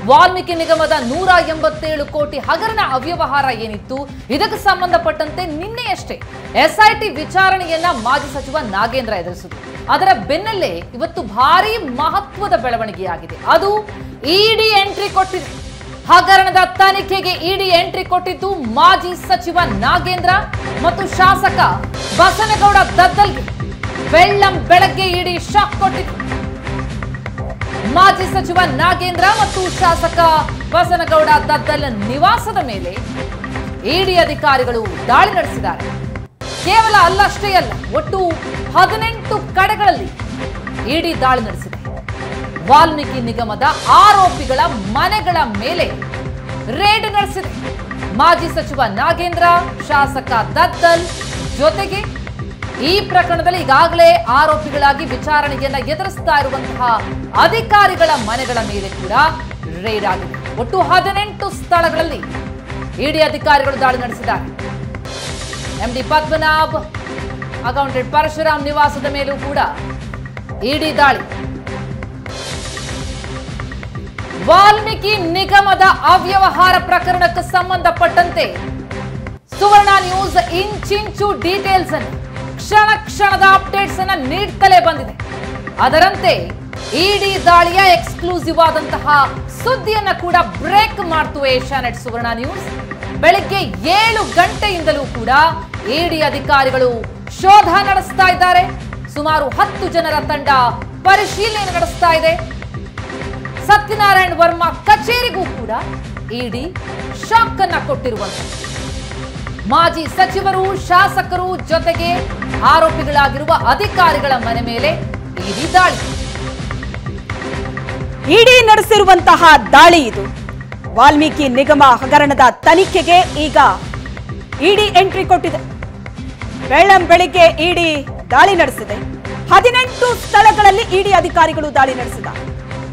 ವಾಲ್ಮೀಕಿ ನಿಗಮದ ನೂರ ಎಂಬತ್ತೇಳು ಕೋಟಿ ಹಗರಣ ಅವ್ಯವಹಾರ ಏನಿತ್ತು ಇದಕ್ಕೆ ಸಂಬಂಧಪಟ್ಟಂತೆ ನಿನ್ನೆಯಷ್ಟೇ ಎಸ್ಐಟಿ ವಿಚಾರಣೆಯನ್ನ ಮಾಜಿ ಸಚಿವ ನಾಗೇಂದ್ರ ಎದುರಿಸಿದ್ರು ಅದರ ಬೆನ್ನಲ್ಲೇ ಇವತ್ತು ಭಾರಿ ಮಹತ್ವದ ಬೆಳವಣಿಗೆಯಾಗಿದೆ ಅದು ಇಡಿ ಎಂಟ್ರಿ ಕೊಟ್ಟಿದೆ ಹಗರಣದ ತನಿಖೆಗೆ ಇಡಿ ಎಂಟ್ರಿ ಕೊಟ್ಟಿದ್ದು ಮಾಜಿ ಸಚಿವ ನಾಗೇಂದ್ರ ಮತ್ತು ಶಾಸಕ ಬಸನಗೌಡ ದದ್ದಲ್ಗೆ ಬೆಳ್ಳಂ ಬೆಳಗ್ಗೆ ಇಡಿ ಶಾಕ್ ಕೊಟ್ಟಿತ್ತು ಮಾಜಿ ಸಚಿವ ನಾಗೇಂದ್ರ ಮತ್ತು ಶಾಸಕ ಬಸನಗೌಡ ದದ್ದಲ್ ನಿವಾಸದ ಮೇಲೆ ಇಡಿ ಅಧಿಕಾರಿಗಳು ದಾಳಿ ನಡೆಸಿದ್ದಾರೆ ಕೇವಲ ಅಲ್ಲಷ್ಟೇ ಅಲ್ಲ ಒಟ್ಟು ಹದಿನೆಂಟು ಕಡೆಗಳಲ್ಲಿ ಇಡಿ ದಾಳಿ ನಡೆಸಿದೆ ವಾಲ್ಮೀಕಿ ನಿಗಮದ ಆರೋಪಿಗಳ ಮನೆಗಳ ಮೇಲೆ ರೇಡ್ ನಡೆಸಿದೆ ಮಾಜಿ ಸಚಿವ ನಾಗೇಂದ್ರ ಶಾಸಕ ದದ್ದಲ್ ಜೊತೆಗೆ ಈ ಪ್ರಕರಣದಲ್ಲಿ ಈಗಾಗಲೇ ಆರೋಪಿಗಳಾಗಿ ವಿಚಾರಣೆಯನ್ನ ಎದುರಿಸ್ತಾ ಇರುವಂತಹ ಅಧಿಕಾರಿಗಳ ಮನೆಗಳ ಮೇಲೆ ಕೂಡ ರೇಡ್ ಆಗಿದೆ ಒಟ್ಟು ಹದಿನೆಂಟು ಸ್ಥಳಗಳಲ್ಲಿ ಇಡಿ ಅಧಿಕಾರಿಗಳು ದಾಳಿ ನಡೆಸಿದ್ದಾರೆ ಎಂಡಿ ಪದ್ಮನಾಭ್ ಅಕೌಂಟೆಂಟ್ ಪರಶುರಾಮ್ ನಿವಾಸದ ಮೇಲೂ ಕೂಡ ಇಡಿ ದಾಳಿ ವಾಲ್ಮೀಕಿ ನಿಗಮದ ಅವ್ಯವಹಾರ ಪ್ರಕರಣಕ್ಕೆ ಸಂಬಂಧಪಟ್ಟಂತೆ ಸುವರ್ಣ ನ್ಯೂಸ್ ಇಂಚಿಂಚು ಡೀಟೇಲ್ಸ್ ಅನ್ನು ಕ್ಷಣ ಕ್ಷಣದ ಅಪ್ಡೇಟ್ಸ್ ಅನ್ನ ನೀಡ್ತಲೇ ಬಂದಿದೆ ಅದರಂತೆ ಇಡಿ ದಾಳಿಯ ಎಕ್ಸ್ಕ್ಲೂಸಿವ್ ಆದಂತಹ ಸುದ್ದಿಯನ್ನ ಕೂಡ ಬ್ರೇಕ್ ಮಾಡ್ತು ಏಷ್ಯಾನೆಟ್ ಸುವರ್ಣ ನ್ಯೂಸ್ ಬೆಳಿಗ್ಗೆ ಏಳು ಗಂಟೆಯಿಂದಲೂ ಕೂಡ ಇಡಿ ಅಧಿಕಾರಿಗಳು ಶೋಧ ನಡೆಸ್ತಾ ಇದ್ದಾರೆ ಸುಮಾರು ಹತ್ತು ಜನರ ತಂಡ ಪರಿಶೀಲನೆ ನಡೆಸ್ತಾ ಇದೆ ಸತ್ಯನಾರಾಯಣ್ ವರ್ಮಾ ಕಚೇರಿಗೂ ಕೂಡ ಇಡಿ ಶಾಕ್ ಅನ್ನ ಕೊಟ್ಟಿರುವಂತೆ ಮಾಜಿ ಸಚಿವರು ಶಾಸಕರು ಜೊತೆಗೆ ಆರೋಪಿಗಳಾಗಿರುವ ಅಧಿಕಾರಿಗಳ ಮನೆ ಮೇಲೆ ಇಡಿ ದಾಳಿ ಇಡಿ ನಡೆಸಿರುವಂತಹ ದಾಳಿ ಇದು ವಾಲ್ಮೀಕಿ ನಿಗಮ ಹಗರಣದ ತನಿಖೆಗೆ ಈಗ ಇಡಿ ಎಂಟ್ರಿ ಕೊಟ್ಟಿದೆ ಬೆಳ್ಳಂ ಬೆಳಿಗ್ಗೆ ಇಡಿ ದಾಳಿ ನಡೆಸಿದೆ ಹದಿನೆಂಟು ಸ್ಥಳಗಳಲ್ಲಿ ಇಡಿ ಅಧಿಕಾರಿಗಳು ದಾಳಿ ನಡೆಸಿದ್ದಾರೆ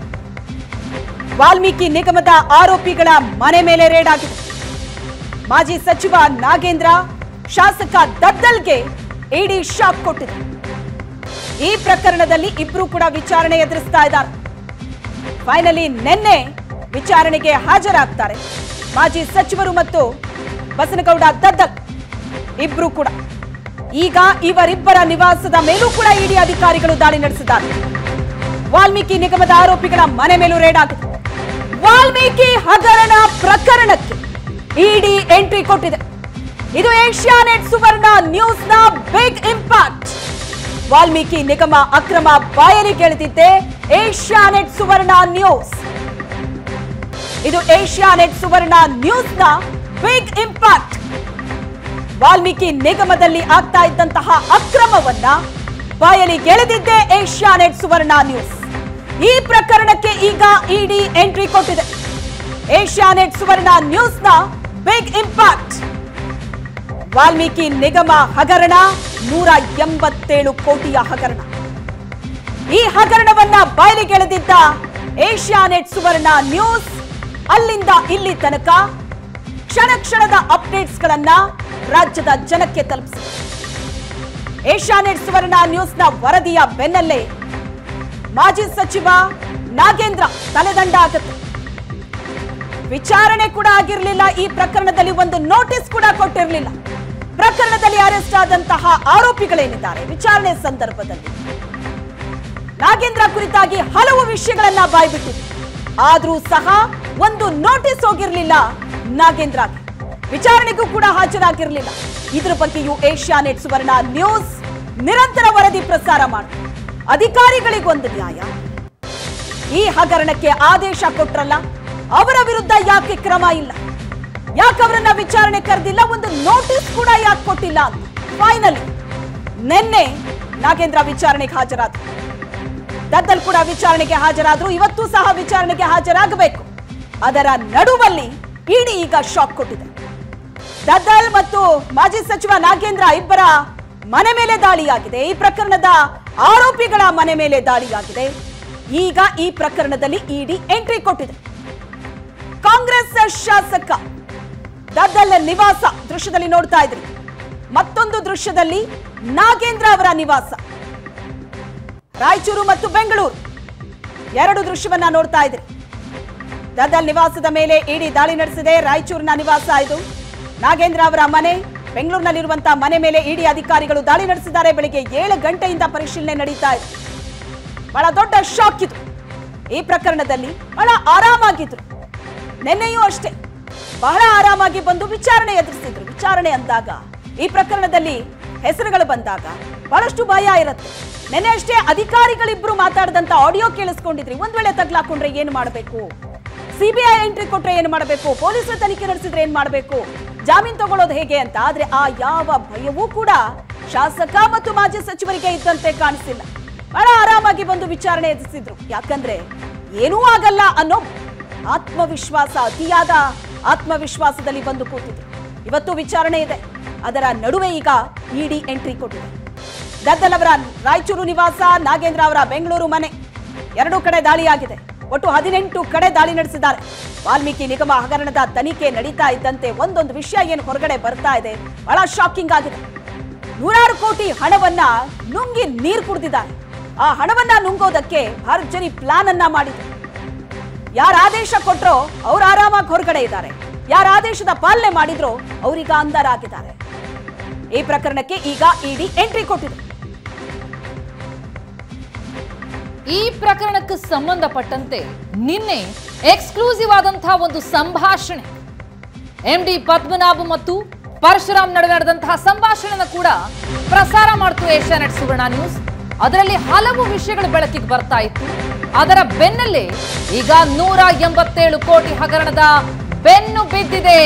ವಾಲ್ಮೀಕಿ ನಿಗಮದ ಆರೋಪಿಗಳ ಮನೆ ಮೇಲೆ ರೇಡ್ ಆಗಿದೆ ಮಾಜಿ ಸಚಿವ ನಾಗೇಂದ್ರ ಶಾಸಕ ದದ್ದಲ್ಗೆ ಇಡಿ ಶಾಕ್ ಕೊಟ್ಟಿದೆ ಈ ಪ್ರಕರಣದಲ್ಲಿ ಇಬ್ರು ಕೂಡ ವಿಚಾರಣೆ ಎದುರಿಸ್ತಾ ಇದ್ದಾರೆ ಫೈನಲಿ ನಿನ್ನೆ ವಿಚಾರಣೆಗೆ ಹಾಜರಾಗ್ತಾರೆ ಮಾಜಿ ಸಚಿವರು ಮತ್ತು ಬಸನಗೌಡ ದದ್ದಲ್ ಇಬ್ರು ಕೂಡ ಈಗ ಇವರಿಬ್ಬರ ನಿವಾಸದ ಮೇಲೂ ಕೂಡ ಇಡಿ ಅಧಿಕಾರಿಗಳು ದಾಳಿ ನಡೆಸಿದ್ದಾರೆ ವಾಲ್ಮೀಕಿ ನಿಗಮದ ಆರೋಪಿಗಳ ಮನೆ ಮೇಲೂ ರೇಡ್ ಆಗಿದೆ ವಾಲ್ಮೀಕಿ ಹಗರಣ ಪ್ರಕರಣಕ್ಕೆ ಇಡಿ ಎಂಟ್ರಿ ಕೊಟ್ಟಿದೆ ಇದು ಏಷ್ಯಾನೆಟ್ ಸುವರ್ಣ ನ್ಯೂಸ್ನ ಬಿಗ್ ಇಂಪ್ಯಾಕ್ಟ್ ವಾಲ್ಮೀಕಿ ನಿಗಮ ಅಕ್ರಮ ಬಾಯಲಿಗೆಳೆದಿದ್ದೆ ಏಷ್ಯಾನೆಟ್ ಸುವರ್ಣ ನ್ಯೂಸ್ ಇದು ಏಷ್ಯಾನೆಟ್ ಸುವರ್ಣ ನ್ಯೂಸ್ನ ಬಿಗ್ ಇಂಪ್ಯಾಕ್ಟ್ ವಾಲ್ಮೀಕಿ ನಿಗಮದಲ್ಲಿ ಆಗ್ತಾ ಇದ್ದಂತಹ ಅಕ್ರಮವನ್ನ ಬಾಯಲಿಗೆಳೆದಿದ್ದೆ ಏಷ್ಯಾನೆಟ್ ಸುವರ್ಣ ನ್ಯೂಸ್ ಈ ಪ್ರಕರಣಕ್ಕೆ ಈಗ ಇಡಿ ಎಂಟ್ರಿ ಕೊಟ್ಟಿದೆ ಏಷ್ಯಾನೆಟ್ ಸುವರ್ಣ ನ್ಯೂಸ್ನ ಬಿಗ್ ಇಂಪ್ಯಾಕ್ಟ್ ವಾಲ್ಮೀಕಿ ನಿಗಮ ಹಗರಣ ನೂರ ಎಂಬತ್ತೇಳು ಕೋಟಿಯ ಹಗರಣ ಈ ಹಗರಣವನ್ನ ಬಯಲಿಗೆಳೆದಿದ್ದ ಏಷ್ಯಾನೆಟ್ ಸುವರ್ಣ ನ್ಯೂಸ್ ಅಲ್ಲಿಂದ ಇಲ್ಲಿ ತನಕ ಕ್ಷಣ ಕ್ಷಣದ ಅಪ್ಡೇಟ್ಸ್ ಗಳನ್ನ ರಾಜ್ಯದ ಜನಕ್ಕೆ ತಲುಪಿಸಿದೆ ಏಷ್ಯಾನೆಟ್ ಸುವರ್ಣ ನ್ಯೂಸ್ನ ವರದಿಯ ಬೆನ್ನಲ್ಲೇ ಮಾಜಿ ಸಚಿವ ನಾಗೇಂದ್ರ ತಲೆದಂಡ ಆಗುತ್ತೆ ವಿಚಾರಣೆ ಕೂಡ ಆಗಿರಲಿಲ್ಲ ಈ ಪ್ರಕರಣದಲ್ಲಿ ಒಂದು ನೋಟಿಸ್ ಕೂಡ ಕೊಟ್ಟಿರಲಿಲ್ಲ ಪ್ರಕರಣದಲ್ಲಿ ಅರೆಸ್ಟ್ ಆದಂತಹ ಆರೋಪಿಗಳೇನಿದ್ದಾರೆ ವಿಚಾರಣೆ ಸಂದರ್ಭದಲ್ಲಿ ನಾಗೇಂದ್ರ ಕುರಿತಾಗಿ ಹಲವು ವಿಷಯಗಳನ್ನ ಬಾಯ್ಬಿಟ್ಟಿದೆ ಆದ್ರೂ ಸಹ ಒಂದು ನೋಟಿಸ್ ಹೋಗಿರ್ಲಿಲ್ಲ ನಾಗೇಂದ್ರಗೆ ವಿಚಾರಣೆಗೂ ಕೂಡ ಹಾಜರಾಗಿರ್ಲಿಲ್ಲ ಇದ್ರ ಬಗ್ಗೆಯೂ ಏಷ್ಯಾನೆಟ್ ಸುವರ್ಣ ನ್ಯೂಸ್ ನಿರಂತರ ವರದಿ ಪ್ರಸಾರ ಮಾಡುತ್ತೆ ಅಧಿಕಾರಿಗಳಿಗೊಂದು ನ್ಯಾಯ ಈ ಹಗರಣಕ್ಕೆ ಆದೇಶ ಕೊಟ್ರಲ್ಲ ಅವರ ವಿರುದ್ಧ ಯಾಕೆ ಕ್ರಮ ಇಲ್ಲ ಯಾಕೆ ಅವರನ್ನ ವಿಚಾರಣೆ ಕರೆದಿಲ್ಲ ಒಂದು ನೋಟಿಸ್ ಕೂಡ ಯಾಕೆ ಕೊಟ್ಟಿಲ್ಲ ಅಂತ ಫೈನಲಿ ನಿನ್ನೆ ನಾಗೇಂದ್ರ ವಿಚಾರಣೆಗೆ ಹಾಜರಾದ್ರು ದದ್ದಲ್ ಕೂಡ ವಿಚಾರಣೆಗೆ ಹಾಜರಾದ್ರು ಇವತ್ತು ಸಹ ವಿಚಾರಣೆಗೆ ಹಾಜರಾಗಬೇಕು ಅದರ ನಡುವಲ್ಲಿ ಇಡಿ ಈಗ ಶಾಕ್ ಕೊಟ್ಟಿದೆ ದದ್ದಲ್ ಮತ್ತು ಮಾಜಿ ಸಚಿವ ನಾಗೇಂದ್ರ ಇಬ್ಬರ ಮನೆ ಮೇಲೆ ದಾಳಿಯಾಗಿದೆ ಈ ಪ್ರಕರಣದ ಆರೋಪಿಗಳ ಮನೆ ಮೇಲೆ ದಾಳಿಯಾಗಿದೆ ಈಗ ಈ ಪ್ರಕರಣದಲ್ಲಿ ಇಡಿ ಎಂಟ್ರಿ ಕೊಟ್ಟಿದೆ ಕಾಂಗ್ರೆಸ್ ಶಾಸಕ ದದ್ದಲ್ ನಿವಾಸ ದೃಶ್ಯದಲ್ಲಿ ನೋಡ್ತಾ ಇದ್ರಿ ಮತ್ತೊಂದು ದೃಶ್ಯದಲ್ಲಿ ನಾಗೇಂದ್ರ ಅವರ ನಿವಾಸ ರಾಯಚೂರು ಮತ್ತು ಬೆಂಗಳೂರು ಎರಡು ದೃಶ್ಯವನ್ನ ನೋಡ್ತಾ ಇದ್ರಿ ದದ್ದಲ್ ನಿವಾಸದ ಮೇಲೆ ಇಡಿ ದಾಳಿ ನಡೆಸಿದೆ ರಾಯಚೂರಿನ ನಿವಾಸ ಇದು ನಾಗೇಂದ್ರ ಅವರ ಮನೆ ಬೆಂಗಳೂರಿನಲ್ಲಿರುವಂತಹ ಮನೆ ಮೇಲೆ ಇಡಿ ಅಧಿಕಾರಿಗಳು ದಾಳಿ ನಡೆಸಿದ್ದಾರೆ ಬೆಳಿಗ್ಗೆ ಏಳು ಗಂಟೆಯಿಂದ ಪರಿಶೀಲನೆ ನಡೀತಾ ಇದೆ ಬಹಳ ದೊಡ್ಡ ಶಾಕ್ ಇದು ಈ ಪ್ರಕರಣದಲ್ಲಿ ಬಹಳ ಆರಾಮಾಗಿದ್ರು ನಿನ್ನೆಯೂ ಅಷ್ಟೇ ಬಹಳ ಆರಾಮಾಗಿ ಬಂದು ವಿಚಾರಣೆ ಎದುರಿಸಿದ್ರು ವಿಚಾರಣೆ ಅಂದಾಗ ಈ ಪ್ರಕರಣದಲ್ಲಿ ಹೆಸರುಗಳು ಬಂದಾಗ ಬಹಳಷ್ಟು ಭಯ ಇರುತ್ತೆ ನೆನ್ನೆ ಅಷ್ಟೇ ಅಧಿಕಾರಿಗಳಿಬ್ರು ಮಾತಾಡಿದಂತ ಆಡಿಯೋ ಕೇಳಿಸ್ಕೊಂಡಿದ್ರಿ ಒಂದ್ ವೇಳೆ ತಗ್ಲಾಕೊಂಡ್ರೆ ಏನ್ ಮಾಡಬೇಕು ಸಿಬಿಐ ಎಂಟ್ರಿ ಕೊಟ್ರೆ ಏನ್ ಮಾಡಬೇಕು ಪೊಲೀಸರು ತನಿಖೆ ನಡೆಸಿದ್ರೆ ಏನ್ ಮಾಡಬೇಕು ಜಾಮೀನ್ ತಗೊಳ್ಳೋದು ಹೇಗೆ ಅಂತ ಆದ್ರೆ ಆ ಯಾವ ಭಯವೂ ಕೂಡ ಶಾಸಕ ಮತ್ತು ಮಾಜಿ ಸಚಿವರಿಗೆ ಇದ್ದಂತೆ ಕಾಣಿಸಿಲ್ಲ ಬಹಳ ಆರಾಮಾಗಿ ಬಂದು ವಿಚಾರಣೆ ಎದುರಿಸಿದ್ರು ಯಾಕಂದ್ರೆ ಏನೂ ಆಗಲ್ಲ ಅನ್ನೋ ಆತ್ಮವಿಶ್ವಾಸ ಅತಿಯಾದ ಆತ್ಮವಿಶ್ವಾಸದಲ್ಲಿ ಬಂದು ಕೂತಿದ್ರು ಇವತ್ತು ವಿಚಾರಣೆ ಇದೆ ಅದರ ನಡುವೆ ಈಗ ಇಡಿ ಎಂಟ್ರಿ ಕೊಟ್ಟಿದೆ ಗದ್ದಲ್ ಅವರ ರಾಯಚೂರು ನಿವಾಸ ನಾಗೇಂದ್ರ ಅವರ ಬೆಂಗಳೂರು ಮನೆ ಎರಡೂ ಕಡೆ ದಾಳಿಯಾಗಿದೆ ಒಟ್ಟು ಹದಿನೆಂಟು ಕಡೆ ದಾಳಿ ನಡೆಸಿದ್ದಾರೆ ವಾಲ್ಮೀಕಿ ನಿಗಮ ಹಗರಣದ ತನಿಖೆ ನಡೀತಾ ಇದ್ದಂತೆ ಒಂದೊಂದು ವಿಷಯ ಏನು ಹೊರಗಡೆ ಬರ್ತಾ ಇದೆ ಬಹಳ ಶಾಕಿಂಗ್ ಆಗಿದೆ ನೂರಾರು ಕೋಟಿ ಹಣವನ್ನ ನುಂಗಿ ನೀರು ಕುಡಿದಿದ್ದಾರೆ ಆ ಹಣವನ್ನ ನುಂಗೋದಕ್ಕೆ ಭರ್ಜರಿ ಪ್ಲಾನ್ ಅನ್ನ ಮಾಡಿದ್ರು ಯಾರ ಆದೇಶ ಕೊಟ್ರೋ ಅವ್ರು ಆರಾಮಾಗಿ ಹೊರಗಡೆ ಇದ್ದಾರೆ ಯಾರ ಆದೇಶದ ಪಾಲನೆ ಮಾಡಿದ್ರೋ ಅವರೀಗ ಅಂಧರಾಗಿದ್ದಾರೆ ಈ ಪ್ರಕರಣಕ್ಕೆ ಈಗ ಇಡಿ ಎಂಟ್ರಿ ಕೊಟ್ಟಿದೆ ಈ ಪ್ರಕರಣಕ್ಕೆ ಸಂಬಂಧಪಟ್ಟಂತೆ ನಿನ್ನೆ ಎಕ್ಸ್ಕ್ಲೂಸಿವ್ ಆದಂತಹ ಒಂದು ಸಂಭಾಷಣೆ ಎಂ ಡಿ ಪದ್ಮನಾಭ ಮತ್ತು ಪರಶುರಾಮ್ ನಡುವೆ ನಡೆದಂತಹ ಸಂಭಾಷಣೆನ ಕೂಡ ಪ್ರಸಾರ ಮಾಡ್ತು ಏಷ್ಯಾನೆಟ್ ಸುವರ್ಣ ನ್ಯೂಸ್ ಅದರಲ್ಲಿ ಹಲವು ವಿಷಯಗಳು ಬೆಳಕಿಗೆ ಬರ್ತಾ ಇತ್ತು ಅದರ ಬೆನ್ನಲ್ಲೇ ಈಗ ನೂರ ಎಂಬತ್ತೇಳು ಕೋಟಿ ಹಗರಣದ ಬೆನ್ನು ಬಿದ್ದಿದೆ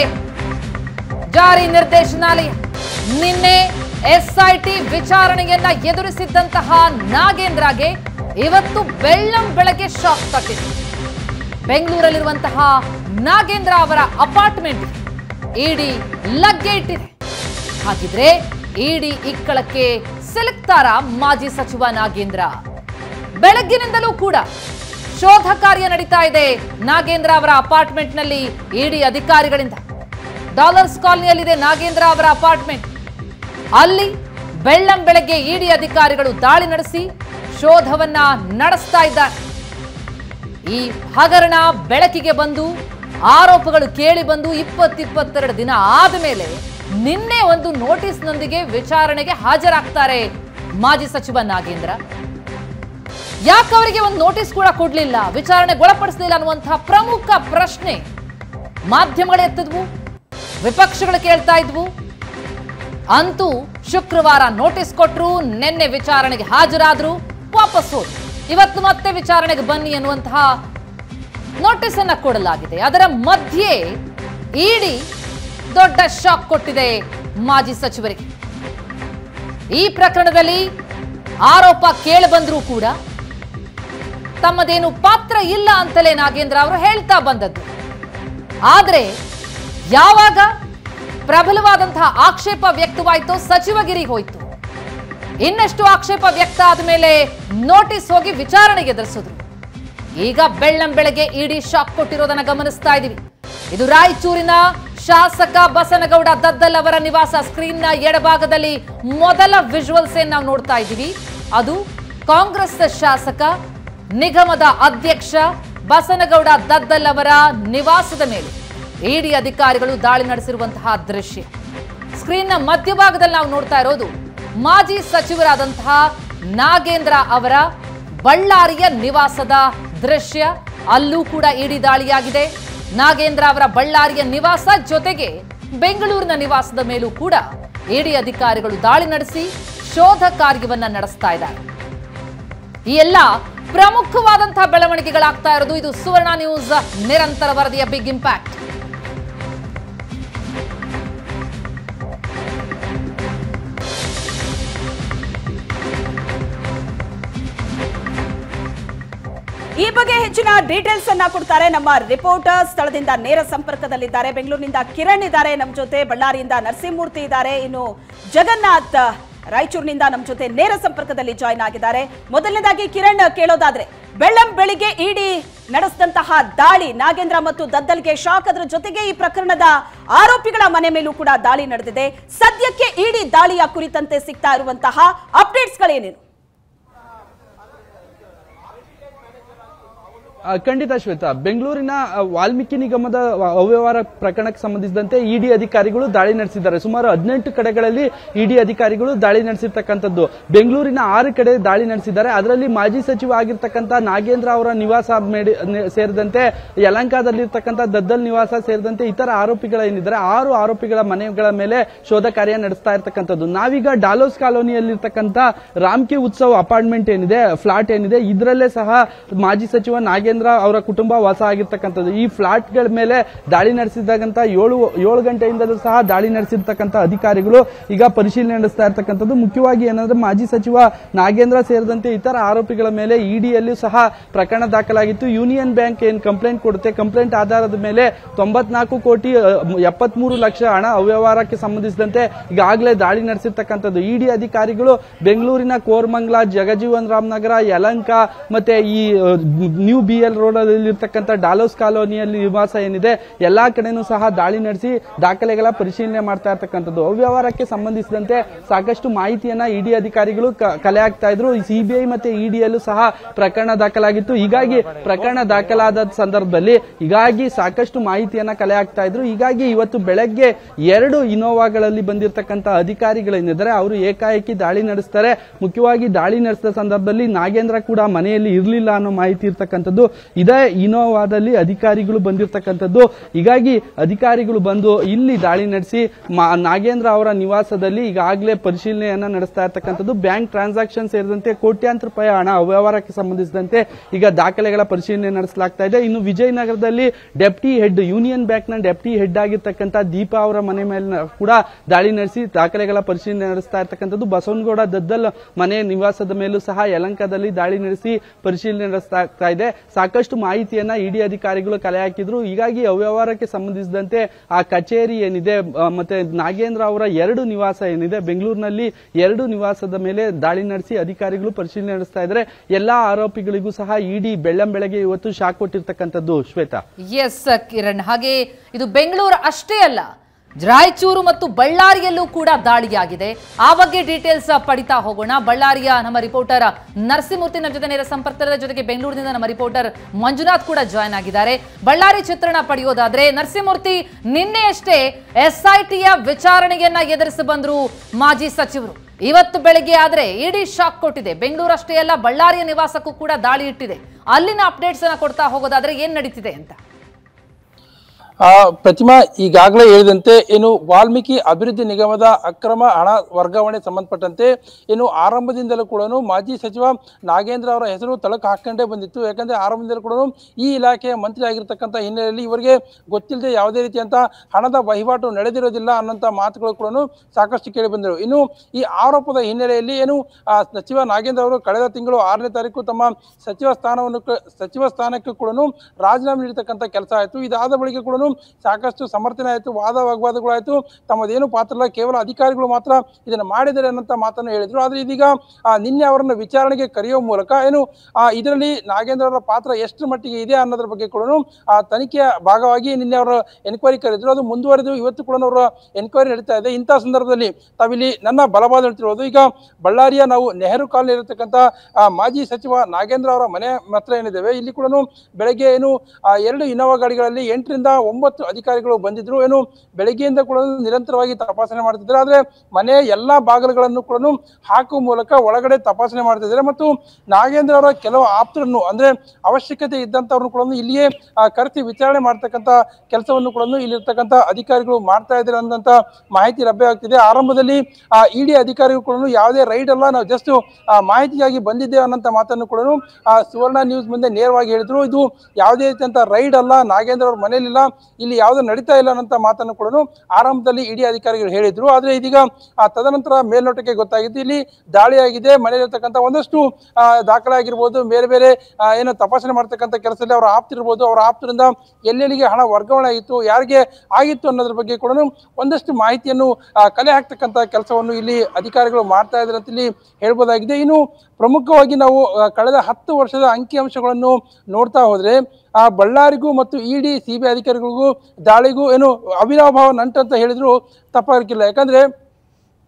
ಜಾರಿ ನಿರ್ದೇಶನಾಲಯ ನಿನ್ನೆ ಎಸ್ಐಟಿ ವಿಚಾರಣೆಯನ್ನ ಎದುರಿಸಿದ್ದಂತಹ ನಾಗೇಂದ್ರಗೆ ಇವತ್ತು ಬೆಳ್ಳಂ ಬೆಳಗ್ಗೆ ಶಾಕ್ ತಟ್ಟಿದೆ ಬೆಂಗಳೂರಲ್ಲಿರುವಂತಹ ನಾಗೇಂದ್ರ ಅವರ ಅಪಾರ್ಟ್ಮೆಂಟ್ ಇಡಿ ಲಗ್ಗೆ ಇಟ್ಟಿದೆ ಹಾಗಿದ್ರೆ ಇಡಿ ಇಕ್ಕಳಕ್ಕೆ ಸಿಲುಕ್ತಾರ ಮಾಜಿ ಸಚಿವ ನಾಗೇಂದ್ರ ಬೆಳಗ್ಗಿನಿಂದಲೂ ಕೂಡ ಶೋಧ ಕಾರ್ಯ ನಡೀತಾ ಇದೆ ನಾಗೇಂದ್ರ ಅವರ ಅಪಾರ್ಟ್ಮೆಂಟ್ನಲ್ಲಿ ಇಡಿ ಅಧಿಕಾರಿಗಳಿಂದ ಡಾಲರ್ಸ್ ಕಾಲನಿಯಲ್ಲಿದೆ ನಾಗೇಂದ್ರ ಅವರ ಅಪಾರ್ಟ್ಮೆಂಟ್ ಅಲ್ಲಿ ಬೆಳ್ಳಂ ಬೆಳಗ್ಗೆ ಇಡಿ ಅಧಿಕಾರಿಗಳು ದಾಳಿ ನಡೆಸಿ ಶೋಧವನ್ನ ನಡೆಸ್ತಾ ಇದ್ದಾರೆ ಈ ಹಗರಣ ಬೆಳಕಿಗೆ ಬಂದು ಆರೋಪಗಳು ಕೇಳಿ ಬಂದು ಇಪ್ಪತ್ತಿಪ್ಪತ್ತೆರಡು ದಿನ ಆದ ಮೇಲೆ ನಿನ್ನೆ ಒಂದು ನೋಟಿಸ್ನೊಂದಿಗೆ ವಿಚಾರಣೆಗೆ ಹಾಜರಾಗ್ತಾರೆ ಮಾಜಿ ಸಚಿವ ನಾಗೇಂದ್ರ ಯಾಕೆ ಅವರಿಗೆ ಒಂದು ನೋಟಿಸ್ ಕೂಡ ಕೊಡ್ಲಿಲ್ಲ ವಿಚಾರಣೆಗೆ ಒಳಪಡಿಸಲಿಲ್ಲ ಅನ್ನುವಂತಹ ಪ್ರಮುಖ ಪ್ರಶ್ನೆ ಮಾಧ್ಯಮಗಳು ಎತ್ತಿದ್ವು ವಿಪಕ್ಷಗಳು ಕೇಳ್ತಾ ಇದ್ವು ಅಂತೂ ಶುಕ್ರವಾರ ನೋಟಿಸ್ ಕೊಟ್ರು ನಿನ್ನೆ ವಿಚಾರಣೆಗೆ ಹಾಜರಾದ್ರು ವಾಪಸ್ ಹೋದ್ರು ಇವತ್ತು ಮತ್ತೆ ವಿಚಾರಣೆಗೆ ಬನ್ನಿ ಅನ್ನುವಂತಹ ನೋಟಿಸ್ ಅನ್ನ ಕೊಡಲಾಗಿದೆ ಅದರ ಮಧ್ಯೆ ಇಡಿ ದೊಡ್ಡ ಶಾಕ್ ಕೊಟ್ಟಿದೆ ಮಾಜಿ ಸಚಿವರಿಗೆ ಈ ಪ್ರಕರಣದಲ್ಲಿ ಆರೋಪ ಕೇಳಿ ಬಂದರೂ ಕೂಡ ತಮ್ಮದೇನು ಪಾತ್ರ ಇಲ್ಲ ಅಂತಲೇ ನಾಗೇಂದ್ರ ಅವರು ಹೇಳ್ತಾ ಬಂದದ್ದು ಆದ್ರೆ ಯಾವಾಗ ಪ್ರಬಲವಾದಂತಹ ಆಕ್ಷೇಪ ವ್ಯಕ್ತವಾಯಿತೋ ಸಚಿವಗಿರಿಗೆ ಹೋಯ್ತು ಇನ್ನಷ್ಟು ಆಕ್ಷೇಪ ವ್ಯಕ್ತ ಆದ್ಮೇಲೆ ನೋಟಿಸ್ ಹೋಗಿ ವಿಚಾರಣೆಗೆ ಎದುರಿಸಿದ್ರು ಈಗ ಬೆಳ್ಳಂ ಬೆಳಗ್ಗೆ ಇಡಿ ಶಾಕ್ ಕೊಟ್ಟಿರೋದನ್ನ ಗಮನಿಸ್ತಾ ಇದೀವಿ ಇದು ರಾಯಚೂರಿನ ಶಾಸಕ ಬಸನಗೌಡ ದದ್ದಲ್ ಅವರ ನಿವಾಸ ಸ್ಕ್ರೀನ್ ನ ಎಡಭಾಗದಲ್ಲಿ ಮೊದಲ ವಿಜುವಲ್ಸ್ ಏನ್ ನಾವು ನೋಡ್ತಾ ಇದ್ದೀವಿ ಅದು ಕಾಂಗ್ರೆಸ್ ಶಾಸಕ ನಿಗಮದ ಅಧ್ಯಕ್ಷ ಬಸನಗೌಡ ದದ್ದಲ್ ಅವರ ನಿವಾಸದ ಮೇಲೆ ಇಡಿ ಅಧಿಕಾರಿಗಳು ದಾಳಿ ನಡೆಸಿರುವಂತಹ ದೃಶ್ಯ ಸ್ಕ್ರೀನ್ನ ಮಧ್ಯಭಾಗದಲ್ಲಿ ನಾವು ನೋಡ್ತಾ ಇರೋದು ಮಾಜಿ ಸಚಿವರಾದಂತಹ ನಾಗೇಂದ್ರ ಅವರ ಬಳ್ಳಾರಿಯ ನಿವಾಸದ ದೃಶ್ಯ ಅಲ್ಲೂ ಕೂಡ ಇಡಿ ದಾಳಿಯಾಗಿದೆ ನಾಗೇಂದ್ರ ಅವರ ಬಳ್ಳಾರಿಯ ನಿವಾಸ ಜೊತೆಗೆ ಬೆಂಗಳೂರಿನ ನಿವಾಸದ ಮೇಲೂ ಕೂಡ ಇಡಿ ಅಧಿಕಾರಿಗಳು ದಾಳಿ ನಡೆಸಿ ಶೋಧ ಕಾರ್ಯವನ್ನ ನಡೆಸ್ತಾ ಇದ್ದಾರೆ ಈ ಎಲ್ಲ ಪ್ರಮುಖವಾದಂತಹ ಬೆಳವಣಿಗೆಗಳಾಗ್ತಾ ಇರೋದು ಇದು ಸುವರ್ಣ ನ್ಯೂಸ್ ನಿರಂತರ ವರದಿಯ ಬಿಗ್ ಇಂಪ್ಯಾಕ್ಟ್ ಈ ಬಗ್ಗೆ ಹೆಚ್ಚಿನ ಡೀಟೇಲ್ಸ್ ಅನ್ನ ಕೊಡ್ತಾರೆ ನಮ್ಮ ರಿಪೋರ್ಟರ್ ಸ್ಥಳದಿಂದ ನೇರ ಸಂಪರ್ಕದಲ್ಲಿದ್ದಾರೆ ಬೆಂಗಳೂರಿನಿಂದ ಕಿರಣ್ ಇದ್ದಾರೆ ನಮ್ಮ ಜೊತೆ ಬಳ್ಳಾರಿಯಿಂದ ನರಸಿಂಹಮೂರ್ತಿ ಇದ್ದಾರೆ ಇನ್ನು ಜಗನ್ನಾಥ್ ರಾಯಚೂರಿನಿಂದ ನಮ್ಮ ಜೊತೆ ನೇರ ಸಂಪರ್ಕದಲ್ಲಿ ಜಾಯ್ನ್ ಆಗಿದ್ದಾರೆ ಮೊದಲನೇದಾಗಿ ಕಿರಣ್ ಕೇಳೋದಾದ್ರೆ ಬೆಳ್ಳಂ ಬೆಳಿಗ್ಗೆ ಇಡಿ ನಡೆಸಿದಂತಹ ದಾಳಿ ನಾಗೇಂದ್ರ ಮತ್ತು ದದ್ದಲ್ಗೆ ಶಾಕ್ ಅದರ ಜೊತೆಗೆ ಈ ಪ್ರಕರಣದ ಆರೋಪಿಗಳ ಮನೆ ಮೇಲೂ ಕೂಡ ದಾಳಿ ನಡೆದಿದೆ ಸದ್ಯಕ್ಕೆ ಇಡಿ ದಾಳಿಯ ಕುರಿತಂತೆ ಸಿಗ್ತಾ ಇರುವಂತಹ ಅಪ್ಡೇಟ್ಸ್ಗಳೇನೇನು ಆ, ಖಂಡಿತ ಶ್ವೇತಾ ಬೆಂಗಳೂರಿನ ಆ, ವಾಲ್ಮೀಕಿ ನಿಗಮದ ವ- ಅವ್ಯವಹಾರ ಪ್ರಕರಣಕ್ಕೆ ಸಂಬಂಧಿಸಿದಂತೆ ಇಡಿ ಅಧಿಕಾರಿಗಳು ದಾಳಿ ನಡೆಸಿದ್ದಾರೆ ಸುಮಾರು ಹದಿನೆಂಟು ಕಡೆಗಳಲ್ಲಿ ಇಡಿ ಅಧಿಕಾರಿಗಳು ದಾಳಿ ನಡೆಸಿರ್ತಕ್ಕಂಥದ್ದು ಬೆಂಗಳೂರಿನ ಆರು ಕಡೆ ದಾಳಿ ನಡೆಸಿದ್ದಾರೆ ಅದರಲ್ಲಿ ಮಾಜಿ ಸಚಿವ ಆಗಿರ್ತಕ್ಕಂಥ ನಾಗೇಂದ್ರ ಅವರ ನಿವಾಸ ಮೇಡಿ- ನೆ- ಸೇರಿದಂತೆ ಯಲಂಕಾದಲ್ಲಿರ್ತಕ್ಕಂಥ ದದ್ದಲ್ ನಿವಾಸ ಸೇರಿದಂತೆ ಇತರ ಆರೋಪಿಗಳೇನಿದ್ದಾರೆ ಆರು ಆರೋಪಿಗಳ ಮನೆಗಳ ಮೇಲೆ ಶೋಧ ಕಾರ್ಯ ನಡೆಸ್ತಾ ಇರ್ತಕ್ಕಂಥದ್ದು ನಾವೀಗ ಡಾಲೋಸ್ ಕಾಲೋನಿಯಲ್ಲಿರ್ತಕ್ಕಂಥ ರಾಮ್ಕಿ ಉತ್ಸವ್ ಅಪಾರ್ಟ್ಮೆಂಟ್ ಏನಿದೆ ಫ್ಲಾಟ್ ಏನಿದೆ ಇದರಲ್ಲೇ ಸಹ ಮಾಜಿ ಸಚಿವ ನಾಗೇಂದ್ರ ಅವರ ಕುಟುಂಬ ವಾಸ ಆಗಿರ್ತಕ್ಕಂಥದ್ದು ಈ ಫ್ಲಾಟ್ಗಳ ಮೇಲೆ ದಾಳಿ ನಡೆಸಿದಾಗಂತ ಏಳು ಏಳು ಗಂಟೆಯಿಂದಲೂ ಸಹ ದಾಳಿ ನಡೆಸಿರ್ತಕ್ಕಂಥ ಅಧಿಕಾರಿಗಳು ಈಗ ಪರಿಶೀಲನೆ ನಡೆಸ್ತಾ ಇರ್ತಕ್ಕಂಥದ್ದು ಮುಖ್ಯವಾಗಿ ಏನಂದ್ರೆ ಮಾಜಿ ಸಚಿವ ನಾಗೇಂದ್ರ ಸೇರಿದಂತೆ ಇತರ ಆರೋಪಿಗಳ ಮೇಲೆ ಇಡಿಯಲ್ಲೂ ಸಹ ಪ್ರಕರಣ ದಾಖಲಾಗಿತ್ತು ಯೂನಿಯನ್ ಬ್ಯಾಂಕ್ ಏನ್ ಕಂಪ್ಲೇಂಟ್ ಕೊಡುತ್ತೆ ಕಂಪ್ಲೇಂಟ್ ಆಧಾರದ ಮೇಲೆ ತೊಂಬತ್ನಾಲ್ಕು ಕೋಟಿ ಎಪ್ಪತ್ಮೂರು ಲಕ್ಷ ಹಣ ಅವ್ಯವಹಾರಕ್ಕೆ ಸಂಬಂಧಿಸಿದಂತೆ ಈಗಾಗಲೇ ದಾಳಿ ನಡೆಸಿರ್ತಕ್ಕಂಥದ್ದು ಇಡಿ ಅಧಿಕಾರಿಗಳು ಬೆಂಗಳೂರಿನ ಕೋರ್ಮಂಗ್ಲ ಜಗಜೀವನ್ ರಾಮ್ ನಗರ ಯಲಂಕ ಮತ್ತೆ ಈ ಅಹ್, ನ್ಯೂ ಬಿ ಎಲ್ ರೋಡ್ ಅಲ್ಲಿ ಇರ್ತಕ್ಕಂಥ ಡಾಲೋಸ್ ಕಾಲೋನಿಯಲ್ಲಿ ನಿವಾಸ ಏನಿದೆ ಎಲ್ಲಾ ಕಡೆನೂ ಸಹ ದಾಳಿ ನಡೆಸಿ ದಾಖಲೆಗಳ ಪರಿಶೀಲನೆ ಮಾಡ್ತಾ ಇರ್ತಕ್ಕಂಥದ್ದು ಅವ್ಯವಹಾರಕ್ಕೆ ಸಂಬಂಧಿಸಿದಂತೆ ಸಾಕಷ್ಟು ಮಾಹಿತಿಯನ್ನ ಇಡಿ ಅಧಿಕಾರಿಗಳು ಕ- ಕಲೆ ಹಾಕ್ತಾ ಇದ್ರು ಸಿಬಿಐ ಮತ್ತೆ ಇಡಿಯಲ್ಲೂ ಸಹ ಪ್ರಕರಣ ದಾಖಲಾಗಿತ್ತು ಹೀಗಾಗಿ ಪ್ರಕರಣ ದಾಖಲಾದ ಸಂದರ್ಭದಲ್ಲಿ ಹೀಗಾಗಿ ಸಾಕಷ್ಟು ಮಾಹಿತಿಯನ್ನ ಕಲೆ ಹಾಕ್ತಾ ಇದ್ರು ಹೀಗಾಗಿ ಇವತ್ತು ಬೆಳಗ್ಗೆ ಎರಡು ಇನೋವಾಗಳಲ್ಲಿ ಬಂದಿರತಕ್ಕಂತ ಅಧಿಕಾರಿಗಳೇನಿದ್ದಾರೆ ಅವರು ಏಕಾಏಕಿ ದಾಳಿ ನಡೆಸ್ತಾರೆ ಮುಖ್ಯವಾಗಿ ದಾಳಿ ನಡೆಸಿದ ಸಂದರ್ಭದಲ್ಲಿ ನಾಗೇಂದ್ರ ಕೂಡ ಮನೆಯಲ್ಲಿ ಇರಲಿಲ್ಲ ಅನ್ನೋ ಮಾಹಿತಿ ಇರ್ತಕ್ಕಂಥದ್ದು ಇದೇ ಇನೋವಾದಲ್ಲಿ ಅಧಿಕಾರಿಗಳು ಬಂದಿರತಕ್ಕಂಥದ್ದು ಹೀಗಾಗಿ ಅಧಿಕಾರಿಗಳು ಬಂದು ಇಲ್ಲಿ ದಾಳಿ ನಡೆಸಿ ಮಾ- ನಾಗೇಂದ್ರ ಅವರ ನಿವಾಸದಲ್ಲಿ ಈಗಾಗಲೇ ಪರಿಶೀಲನೆಯನ್ನ ನಡೆಸ್ತಾ ಇರ್ತಕ್ಕಂಥದ್ದು ಬ್ಯಾಂಕ್ ಟ್ರಾನ್ಸಾಕ್ಷನ್ ಸೇರಿದಂತೆ ಕೋಟ್ಯಾಂತರ ರೂಪಾಯಿ ಹಣ ಅವ್ಯವಹಾರಕ್ಕೆ ಸಂಬಂಧಿಸಿದಂತೆ ಈಗ ದಾಖಲೆಗಳ ಪರಿಶೀಲನೆ ನಡೆಸಲಾಗ್ತಾ ಇದೆ ಇನ್ನು ವಿಜಯನಗರದಲ್ಲಿ ಡೆಪ್ಟಿ ಹೆಡ್ ಯೂನಿಯನ್ ಬ್ಯಾಂಕ್ ನ ಡೆಪ್ಟಿ ಹೆಡ್ ಆಗಿರ್ತಕ್ಕಂಥ ದೀಪಾ ಅವರ ಮನೆ ಮೇಲೆ ಕೂಡ ದಾಳಿ ನಡೆಸಿ ದಾಖಲೆಗಳ ಪರಿಶೀಲನೆ ನಡೆಸ್ತಾ ಇರ್ತಕ್ಕಂಥದ್ದು ಬಸವನಗೌಡ ದದ್ದಲ್ ಮನೆ ನಿವಾಸದ ಮೇಲೂ ಸಹ ಯಲಂಕದಲ್ಲಿ ದಾಳಿ ನಡೆಸಿ ಪರಿಶೀಲನೆ ನಡೆಸ್ತಾ ಇದೆ ಸಾಕಷ್ಟು ಮಾಹಿತಿಯನ್ನ ಇಡಿ ಅಧಿಕಾರಿಗಳು ಕಲೆ ಹಾಕಿದ್ರು ಹೀಗಾಗಿ ಅವ್ಯವಹಾರಕ್ಕೆ ಸಂಬಂಧಿಸಿದಂತೆ ಆ ಕಚೇರಿ ಏನಿದೆ ಆ, ಮತ್ತೆ ನಾಗೇಂದ್ರ ಅವರ ಎರಡು ನಿವಾಸ ಏನಿದೆ ಬೆಂಗಳೂರಿನಲ್ಲಿ ಎರಡು ನಿವಾಸದ ಮೇಲೆ ದಾಳಿ ನಡೆಸಿ ಅಧಿಕಾರಿಗಳು ಪರಿಶೀಲನೆ ನಡೆಸ್ತಾ ಇದ್ದಾರೆ ಎಲ್ಲಾ ಆರೋಪಿಗಳಿಗೂ ಸಹ ಇಡಿ ಬೆಳ್ಳಂಬೆಳಗ್ಗೆ ಇವತ್ತು ಶಾಕ್ ಕೊಟ್ಟಿರ್ತಕ್ಕಂಥದ್ದು ಶ್ವೇತಾ ಎಸ್ ಕಿರಣ್ ಹಾಗೆ ಇದು ಬೆಂಗಳೂರು ಅಷ್ಟೇ ಅಲ್ಲ ರಾಯಚೂರು ಮತ್ತು ಬಳ್ಳಾರಿಯಲ್ಲೂ ಕೂಡ ದಾಳಿಯಾಗಿದೆ ಆ ಬಗ್ಗೆ ಡೀಟೇಲ್ಸ್ ಪಡಿತಾ ಹೋಗೋಣ ಬಳ್ಳಾರಿಯ ನಮ್ಮ ರಿಪೋರ್ಟರ್ ನರಸಿಂಹಮೂರ್ತಿ ನಮ್ಮ ಜೊತೆ ನೇರ ಸಂಪರ್ಕದ ಜೊತೆಗೆ ಬೆಂಗಳೂರಿನಿಂದ ನಮ್ಮ ರಿಪೋರ್ಟರ್ ಮಂಜುನಾಥ್ ಕೂಡ ಜಾಯ್ನ್ ಆಗಿದ್ದಾರೆ ಬಳ್ಳಾರಿ ಚಿತ್ರಣ ಪಡೆಯೋದಾದ್ರೆ ನರಸಿಂಹಮೂರ್ತಿ ನಿನ್ನೆಯಷ್ಟೇ ಎಸ್ಐಟಿಯ ವಿಚಾರಣೆಯನ್ನ ಎದುರಿಸಿ ಬಂದ್ರು ಮಾಜಿ ಸಚಿವರು ಇವತ್ತು ಬೆಳಗ್ಗೆ ಆದ್ರೆ ಇಡೀ ಶಾಕ್ ಕೊಟ್ಟಿದೆ ಬೆಂಗಳೂರು ಅಷ್ಟೇ ಅಲ್ಲ ಬಳ್ಳಾರಿಯ ನಿವಾಸಕ್ಕೂ ಕೂಡ ದಾಳಿ ಇಟ್ಟಿದೆ ಅಲ್ಲಿನ ಅಪ್ಡೇಟ್ಸ್ ಅನ್ನ ಕೊಡ್ತಾ ಹೋಗೋದಾದ್ರೆ ಏನ್ ನಡೀತಿದೆ ಅಂತ ಆ ಪ್ರತಿಮಾ ಈಗಾಗಲೇ ಹೇಳಿದಂತೆ ಏನು ವಾಲ್ಮೀಕಿ ಅಭಿವೃದ್ಧಿ ನಿಗಮದ ಅಕ್ರಮ ಹಣ ವರ್ಗಾವಣೆ ಸಂಬಂಧಪಟ್ಟಂತೆ ಏನು ಆರಂಭದಿಂದಲೂ ಕೂಡ ಮಾಜಿ ಸಚಿವ ನಾಗೇಂದ್ರ ಅವರ ಹೆಸರು ತಳಕು ಹಾಕೊಂಡೇ ಬಂದಿತ್ತು ಯಾಕಂದ್ರೆ ಆರಂಭದಿಂದಲೂ ಕೂಡ ಈ ಇಲಾಖೆಯ ಮಂತ್ರಿ ಆಗಿರ್ತಕ್ಕಂಥ ಹಿನ್ನೆಲೆಯಲ್ಲಿ ಇವರಿಗೆ ಗೊತ್ತಿಲ್ಲದೆ ಯಾವುದೇ ರೀತಿಯಂತ ಹಣದ ವಹಿವಾಟು ನಡೆದಿರೋದಿಲ್ಲ ಅನ್ನೋಂಥ ಮಾತುಗಳು ಕೂಡ ಸಾಕಷ್ಟು ಕೇಳಿ ಬಂದರು ಇನ್ನು ಈ ಆರೋಪದ ಹಿನ್ನೆಲೆಯಲ್ಲಿ ಏನು ಆ, ಸಚಿವ ನಾಗೇಂದ್ರ ಅವರು ಕಳೆದ ತಿಂಗಳು ಆರನೇ ತಾರೀಕು ತಮ್ಮ ಸಚಿವ ಸ್ಥಾನವನ್ನು ಕ- ಸಚಿವ ಸ್ಥಾನಕ್ಕೆ ಕೂಡ ರಾಜೀನಾಮೆ ನೀಡತಕ್ಕಂಥ ಕೆಲಸ ಆಯಿತು ಇದಾದ ಬಳಿಕ ಕೂಡ ಸಾಕಷ್ಟು ಸಮರ್ಥನೆ ಆಯಿತು ವಾದ ವಾಗ್ವಾದಗಳಾಯಿತು ತಮ್ಮದೇನು ಪಾತ್ರ ಇಲ್ಲ ಕೇವಲ ಅಧಿಕಾರಿಗಳು ಮಾತ್ರ ಇದನ್ನು ಮಾಡಿದ್ದಾರೆ ಅನ್ನೋಂಥ ಮಾತನ್ನು ಹೇಳಿದ್ರು ಆದರೆ ಇದೀಗ ಆ, ನಿನ್ನೆ ಅವರನ್ನು ವಿಚಾರಣೆಗೆ ಕರೆಯುವ ಮೂಲಕ ಏನು ಆ, ಇದರಲ್ಲಿ ನಾಗೇಂದ್ರ ಅವರ ಪಾತ್ರ ಎಷ್ಟು ಮಟ್ಟಿಗೆ ಇದೆ ಅನ್ನೋದ್ರ ಬಗ್ಗೆ ಕೂಡ ಆ ತನಿಖೆಯ ಭಾಗವಾಗಿ ನಿನ್ನೆ ಅವರ ಎನ್ಕ್ವೈರಿ ಕರೆದ್ರು ಅದು ಮುಂದುವರೆದು ಇವತ್ತು ಕೂಡ ಅವರ ಎನ್ಕ್ವೈರಿ ನಡೀತಾ ಇದೆ ಇಂಥ ಸಂದರ್ಭದಲ್ಲಿ ತಾವಿಲ್ಲಿ ನನ್ನ ಬಲವಾದ ಹೇಳ್ತಿರೋದು ಈಗ ಬಳ್ಳಾರಿಯ ನಾವು ನೆಹರು ಕಾಲನಿ ಇರತಕ್ಕಂಥ ಆ, ಮಾಜಿ ಸಚಿವ ನಾಗೇಂದ್ರ ಅವರ ಮನೆ ಹತ್ರ ಏನಿದ್ದೇವೆ ಇಲ್ಲಿ ಕೂಡ ಬೆಳಗ್ಗೆ ಏನು ಆ, ಎರಡು ಇನೋವಾ ಗಾಡಿಗಳಲ್ಲಿ ಎಂಟರಿಂದ ಒಂಬತ್ತು ಅಧಿಕಾರಿಗಳು ಬಂದಿದ್ರು ಏನು ಬೆಳಗ್ಗೆಯಿಂದ ಕೂಡ ನಿರಂತರವಾಗಿ ತಪಾಸಣೆ ಮಾಡ್ತಿದ್ದಾರೆ ಆದ್ರೆ ಮನೆಯ ಎಲ್ಲಾ ಬಾಗಿಲುಗಳನ್ನು ಕೂಡ ಹಾಕುವ ಮೂಲಕ ಒಳಗಡೆ ತಪಾಸಣೆ ಮಾಡ್ತಿದ್ದಾರೆ ಮತ್ತು ನಾಗೇಂದ್ರ ಅವರ ಕೆಲವು ಆಪ್ತರನ್ನು ಅಂದ್ರೆ ಅವಶ್ಯಕತೆ ಇದ್ದಂತವ್ರನ್ನು ಕೂಡ ಇಲ್ಲಿಯೇ ಆ, ಕರೆಸಿ ವಿಚಾರಣೆ ಮಾಡ್ತಕ್ಕಂಥ ಕೆಲಸವನ್ನು ಕೂಡ ಇಲ್ಲಿರ್ತಕ್ಕಂಥ ಅಧಿಕಾರಿಗಳು ಮಾಡ್ತಾ ಇದ್ದಾರೆ ಅನ್ನೋಂಥ ಮಾಹಿತಿ ಲಭ್ಯ ಆಗ್ತಿದೆ ಆರಂಭದಲ್ಲಿ ಇಡಿ ಅಧಿಕಾರಿಗಳು ಕೂಡ ಯಾವುದೇ ರೈಡ್ ಅಲ್ಲ ನಾವು ಜಸ್ಟ್ ಮಾಹಿತಿಗಾಗಿ ಬಂದಿದ್ದೇವೆ ಅನ್ನೋಂಥ ಮಾತನ್ನು ಕೂಡ ಆ, ಸುವರ್ಣ ನ್ಯೂಸ್ ಮುಂದೆ ನೇರವಾಗಿ ಹೇಳಿದ್ರು ಇದು ಯಾವುದೇ ರೀತಿಯಂತ ರೈಡ್ ಅಲ್ಲ ನಾಗೇಂದ್ರ ಅವ್ರ ಮನೆಯಲ್ಲಿಲ್ಲ ಇಲ್ಲಿ ಯಾವುದು ನಡೀತಾ ಇಲ್ಲ ಅನ್ನೋಂಥ ಮಾತನ್ನು ಕೂಡ ಆರಂಭದಲ್ಲಿ ಇಡಿ ಅಧಿಕಾರಿಗಳು ಹೇಳಿದ್ರು ಆದ್ರೆ ಇದೀಗ ಆ, ತದನಂತರ ಮೇಲ್ನೋಟಕ್ಕೆ ಗೊತ್ತಾಗಿದ್ದು ಇಲ್ಲಿ ದಾಳಿಯಾಗಿದೆ ಮನೆಯಲ್ಲಿರ್ತಕ್ಕಂಥ ಒಂದಷ್ಟು ಆ, ದಾಖಲೆ ಆಗಿರ್ಬೋದು ಬೇರೆ ಬೇರೆ ಆ, ಏನು ತಪಾಸಣೆ ಮಾಡ್ತಕ್ಕಂಥ ಕೆಲಸದಲ್ಲಿ ಅವರ ಆಪ್ತಿರ್ಬೋದು ಅವರ ಆಪ್ತರಿಂದ ಎಲ್ಲೆಲ್ಲಿಗೆ ಹಣ ವರ್ಗಾವಣೆ ಆಗಿತ್ತು ಯಾರಿಗೆ ಆಗಿತ್ತು ಅನ್ನೋದ್ರ ಬಗ್ಗೆ ಕೂಡ ಒಂದಷ್ಟು ಮಾಹಿತಿಯನ್ನು ಆ, ಕಲೆ ಹಾಕ್ತಕ್ಕಂಥ ಕೆಲಸವನ್ನು ಇಲ್ಲಿ ಅಧಿಕಾರಿಗಳು ಮಾಡ್ತಾ ಇದ್ದಾರೆ ಅಂತ ಇಲ್ಲಿ ಹೇಳ್ಬೋದಾಗಿದೆ ಇನ್ನು ಪ್ರಮುಖವಾಗಿ ನಾವು ಆ, ಕಳೆದ ಹತ್ತು ವರ್ಷದ ಅಂಕಿಅಂಶಗಳನ್ನು ನೋಡ್ತಾ ಹೋದ್ರೆ ಆ ಬಳ್ಳಾರಿಗೂ ಮತ್ತು ಇಡಿ ಸಿಬಿಐ ಅಧಿಕಾರಿಗಳಿಗೂ ದಾಳಿಗೂ ಏನು ಅವಿನಾಭಾವ ನಂಟು ಅಂತ ಹೇಳಿದ್ರು ತಪ್ಪಾಗಿಲ್ಲ ಯಾಕಂದ್ರೆ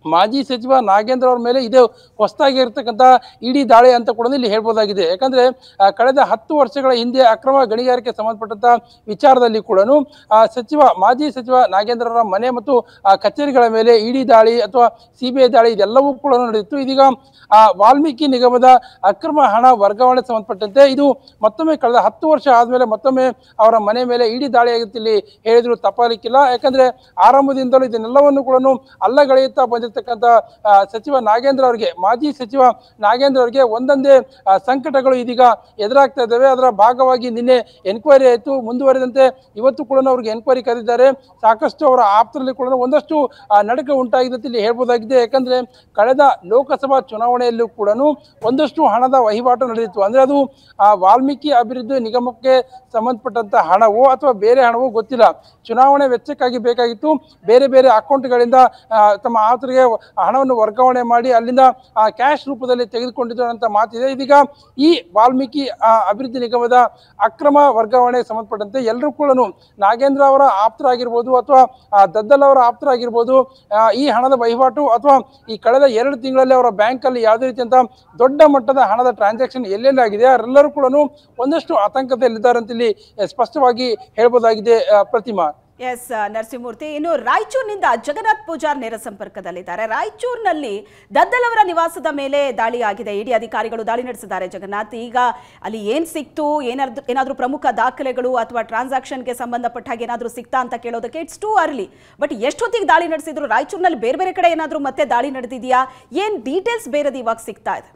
ಮಾಜಿ ಸಚಿವ ನಾಗೇಂದ್ರ ಅವ್ರ ಮೇಲೆ ಇದೇ ಹೊಸದಾಗಿ ಇರತಕ್ಕಂಥ ಇಡೀ ದಾಳಿ ಅಂತ ಕೂಡ ಇಲ್ಲಿ ಹೇಳ್ಬೋದಾಗಿದೆ ಯಾಕಂದ್ರೆ ಆ, ಕಳೆದ ಹತ್ತು ವರ್ಷಗಳ ಹಿಂದೆ ಅಕ್ರಮ ಗಣಿಗಾರಿಕೆ ಸಂಬಂಧಪಟ್ಟಂತ ವಿಚಾರದಲ್ಲಿ ಕೂಡ ಸಚಿವ ಮಾಜಿ ಸಚಿವ ನಾಗೇಂದ್ರರ ಮನೆ ಮತ್ತು ಆ, ಕಚೇರಿಗಳ ಮೇಲೆ ಇಡಿ ದಾಳಿ ಅಥವಾ ಸಿಬಿಐ ದಾಳಿ ಇದೆಲ್ಲವೂ ಕೂಡ ನಡೆದಿತ್ತು ಇದೀಗ ಆ ವಾಲ್ಮೀಕಿ ನಿಗಮದ ಅಕ್ರಮ ಹಣ ವರ್ಗಾವಣೆ ಸಂಬಂಧಪಟ್ಟಂತೆ ಇದು ಮತ್ತೊಮ್ಮೆ ಕಳೆದ ಹತ್ತು ವರ್ಷ ಆದ್ಮೇಲೆ ಮತ್ತೊಮ್ಮೆ ಅವರ ಮನೆ ಮೇಲೆ ಇಡಿ ದಾಳಿ ಆಗುತ್ತೆ ಇಲ್ಲಿ ಹೇಳಿದ್ರು ತಪ್ಪಾಲಿಕ್ಕಿಲ್ಲ ಯಾಕಂದ್ರೆ ಆರಂಭದಿಂದಲೂ ಇದನ್ನೆಲ್ಲವನ್ನು ಕೂಡ ಅಲ್ಲಗಳೆಯುತ್ತಾ ಬಂದಿರತಕ್ಕಂಥ ಆ, ಸಚಿವ ನಾಗೇಂದ್ರ ಅವರಿಗೆ ಮಾಜಿ ಸಚಿವ ನಾಗೇಂದ್ರ ಅವರಿಗೆ ಒಂದೊಂದೇ ಆ, ಸಂಕಟಗಳು ಇದೀಗ ಎದುರಾಗ್ತಾ ಇದ್ದಾವೆ ಅದರ ಭಾಗವಾಗಿ ನಿನ್ನೆ ಎನ್ಕ್ವೈರಿ ಆಯಿತು ಮುಂದುವರೆದಂತೆ ಇವತ್ತು ಕೂಡ ಅವ್ರಿಗೆ ಎನ್ಕ್ವೈರಿ ಕರೆದಿದ್ದಾರೆ ಸಾಕಷ್ಟು ಅವರ ಆಪ್ತರಲ್ಲಿ ಕೂಡ ಒಂದಷ್ಟು ಆ, ನಡುಕ ಉಂಟಾಗಿದೆ ಅಂತ ಇಲ್ಲಿ ಹೇಳ್ಬೋದಾಗಿದೆ ಯಾಕಂದ್ರೆ ಕಳೆದ ಲೋಕಸಭಾ ಚುನಾವಣೆಯಲ್ಲೂ ಕೂಡ ಒಂದಷ್ಟು ಹಣದ ವಹಿವಾಟು ನಡೆದಿತ್ತು ಅಂದ್ರೆ ಅದು ಆ ವಾಲ್ಮೀಕಿ ಅಭಿವೃದ್ಧಿ ನಿಗಮಕ್ಕೆ ಸಂಬಂಧಪಟ್ಟಂತ ಹಣವೋ ಅಥವಾ ಬೇರೆ ಹಣವೋ ಗೊತ್ತಿಲ್ಲ ಚುನಾವಣೆ ವೆಚ್ಚಕ್ಕಾಗಿ ಬೇಕಾಗಿತ್ತು ಬೇರೆ ಬೇರೆ ಅಕೌಂಟ್ಗಳಿಂದ ಆ, ತಮ್ಮ ಆತರಿಗೆ ಹಣವನ್ನು ವರ್ಗಾವಣೆ ಮಾಡಿ ಅಲ್ಲಿಂದ ಕ್ಯಾಶ್ ರೂಪದಲ್ಲಿ ತೆಗೆದುಕೊಂಡಿದ್ದು ಅಂತ ಮಾತಿದೆ ಇದೀಗ ಈ ವಾಲ್ಮೀಕಿ ಆ, ಅಭಿವೃದ್ಧಿ ನಿಗಮದ ಅಕ್ರಮ ವರ್ಗಾವಣೆ ಸಂಬಂಧಪಟ್ಟಂತೆ ಎಲ್ಲರೂ ಕೂಡ ನಾಗೇಂದ್ರ ಅವರ ಆಪ್ತರಾಗಿರ್ಬೋದು ಅಥವಾ ಆ, ದದ್ದಲ್ ಅವರ ಆಪ್ತರಾಗಿರ್ಬೋದು ಆ, ಈ ಹಣದ ವಹಿವಾಟು ಅಥವಾ ಈ ಕಳೆದ ಎರಡು ತಿಂಗಳಲ್ಲಿ ಅವರ ಬ್ಯಾಂಕ್ ಅಲ್ಲಿ ಯಾವುದೇ ರೀತಿಯಂತ ದೊಡ್ಡ ಮಟ್ಟದ ಹಣದ ಟ್ರಾನ್ಸಾಕ್ಷನ್ ಎಲ್ಲೆಲ್ಲಾಗಿದೆ ಅವರೆಲ್ಲರೂ ಕೂಡ ಒಂದಷ್ಟು ಆತಂಕದಲ್ಲಿದ್ದಾರೆ ಅಂತ ಇಲ್ಲಿ ಆ, ಸ್ಪಷ್ಟವಾಗಿ ಹೇಳ್ಬೋದಾಗಿದೆ ಆ, ಪ್ರತಿಮಾ ಎಸ್ ನರಸಿಂಹಮೂರ್ತಿ ಇನ್ನು ರಾಯಚೂರಿನಿಂದ ಜಗನ್ನಾಥ್ ಪೂಜಾರ್ ನೇರ ಸಂಪರ್ಕದಲ್ಲಿದ್ದಾರೆ ರಾಯಚೂರಿನಲ್ಲಿ ದದ್ದಲ್ ಅವರ ನಿವಾಸದ ಮೇಲೆ ದಾಳಿ ಆಗಿದೆ ಇಡಿ ಅಧಿಕಾರಿಗಳು ದಾಳಿ ನಡೆಸಿದ್ದಾರೆ ಜಗನ್ನಾಥ್ ಈಗ ಅಲ್ಲಿ ಏನ್ ಸಿಕ್ತು ಏನಾದ್ರು ಏನಾದ್ರೂ ಪ್ರಮುಖ ದಾಖಲೆಗಳು ಅಥವಾ ಟ್ರಾನ್ಸಾಕ್ಷನ್ಗೆ ಸಂಬಂಧಪಟ್ಟ ಹಾಗೆ ಏನಾದ್ರೂ ಸಿಕ್ತಾ ಅಂತ ಕೇಳೋದಕ್ಕೆ ಇಟ್ಸ್ ಟೂ ಅರ್ಲಿ ಬಟ್ ಎಷ್ಟೊತ್ತಿಗೆ ದಾಳಿ ನಡೆಸಿದ್ರು ರಾಯಚೂರಿನಲ್ಲಿ ಬೇರೆ ಬೇರೆ ಕಡೆ ಏನಾದ್ರೂ ಮತ್ತೆ ದಾಳಿ ನಡೆದಿದೆಯಾ ಏನ್ ಡೀಟೇಲ್ಸ್ ಬೇರೆದು ಇವಾಗ ಸಿಗ್ತಾ ಇದೆ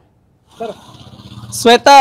ಶ್ವೇತಾ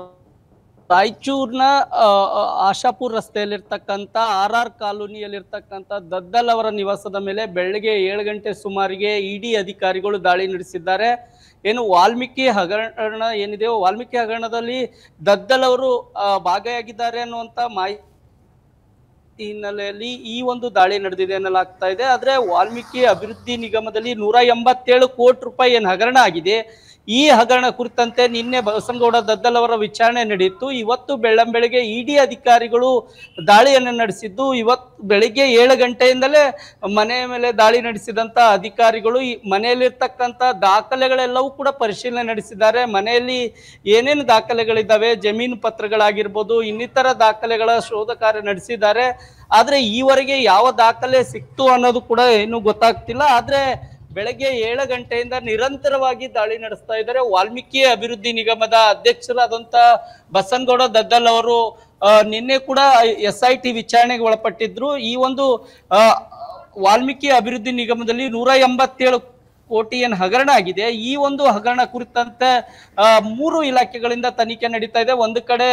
ರಾಯಚೂರ್ನ ಆ, ಆ, ಆಶಾಪುರ್ ರಸ್ತೆಯಲ್ಲಿರ್ತಕ್ಕಂಥ ಆರ್ ಆರ್ ಕಾಲೋನಿಯಲ್ಲಿರ್ತಕ್ಕಂಥ ದದ್ದಲ್ ಅವರ ನಿವಾಸದ ಮೇಲೆ ಬೆಳಗ್ಗೆ ಏಳು ಗಂಟೆ ಸುಮಾರಿಗೆ ಇಡಿ ಅಧಿಕಾರಿಗಳು ದಾಳಿ ನಡೆಸಿದ್ದಾರೆ ಏನು ವಾಲ್ಮೀಕಿ ಹಗರಣ ಏನಿದೆಯೋ ವಾಲ್ಮೀಕಿ ಹಗರಣದಲ್ಲಿ ದದ್ದಲ್ ಅವರು ಆ, ಭಾಗಿಯಾಗಿದ್ದಾರೆ ಅನ್ನುವಂಥ ಮಾಹಿತಿ ಹಿನ್ನೆಲೆಯಲ್ಲಿ ಈ ಒಂದು ದಾಳಿ ನಡೆದಿದೆ ಎನ್ನಲಾಗ್ತಾ ಇದೆ ಆದ್ರೆ ವಾಲ್ಮೀಕಿ ಅಭಿವೃದ್ಧಿ ನಿಗಮದಲ್ಲಿ ನೂರ ಎಂಬತ್ತೇಳು ಕೋಟಿ ರೂಪಾಯಿ ಏನು ಹಗರಣ ಆಗಿದೆ ಈ ಹಗರಣ ಕುರಿತಂತೆ ನಿನ್ನೆ ಬಸನಗೌಡ ದದ್ದಲ್ ಅವರ ವಿಚಾರಣೆ ನಡೆಯಿತು ಇವತ್ತು ಬೆಳ್ಳಂಬೆಳಗ್ಗೆ ಇಡಿ ಅಧಿಕಾರಿಗಳು ದಾಳಿಯನ್ನು ನಡೆಸಿದ್ದು ಇವತ್ತು ಬೆಳಿಗ್ಗೆ ಏಳು ಗಂಟೆಯಿಂದಲೇ ಮನೆ ಮೇಲೆ ದಾಳಿ ನಡೆಸಿದಂತ ಅಧಿಕಾರಿಗಳು ಈ ಮನೆಯಲ್ಲಿರ್ತಕ್ಕಂಥ ದಾಖಲೆಗಳೆಲ್ಲವೂ ಕೂಡ ಪರಿಶೀಲನೆ ನಡೆಸಿದ್ದಾರೆ ಮನೆಯಲ್ಲಿ ಏನೇನು ದಾಖಲೆಗಳಿದ್ದಾವೆ ಜಮೀನು ಪತ್ರಗಳಾಗಿರ್ಬೋದು ಇನ್ನಿತರ ದಾಖಲೆಗಳ ಶೋಧ ಕಾರ್ಯ ನಡೆಸಿದ್ದಾರೆ ಆದ್ರೆ ಈವರೆಗೆ ಯಾವ ದಾಖಲೆ ಸಿಕ್ತು ಅನ್ನೋದು ಕೂಡ ಏನು ಗೊತ್ತಾಗ್ತಿಲ್ಲ ಆದ್ರೆ ಬೆಳಗ್ಗೆ ಏಳು ಗಂಟೆಯಿಂದ ನಿರಂತರವಾಗಿ ದಾಳಿ ನಡೆಸ್ತಾ ಇದ್ದಾರೆ ವಾಲ್ಮೀಕಿ ಅಭಿವೃದ್ಧಿ ನಿಗಮದ ಅಧ್ಯಕ್ಷರಾದಂತ ಬಸನಗೌಡ ದದ್ದಲ್ ಅವರು ಆ, ನಿನ್ನೆ ಕೂಡ ಎಸ್ ಐ ಟಿ ವಿಚಾರಣೆಗೆ ಒಳಪಟ್ಟಿದ್ರು ಈ ಒಂದು ಆ, ವಾಲ್ಮೀಕಿ ಅಭಿವೃದ್ಧಿ ನಿಗಮದಲ್ಲಿ ನೂರ ಎಂಬತ್ತೇಳು ಕೋಟಿ ಏನು ಹಗರಣ ಆಗಿದೆ ಈ ಒಂದು ಹಗರಣ ಕುರಿತಂತೆ ಆ, ಮೂರು ಇಲಾಖೆಗಳಿಂದ ತನಿಖೆ ನಡೀತಾ ಇದೆ ಒಂದು ಕಡೆ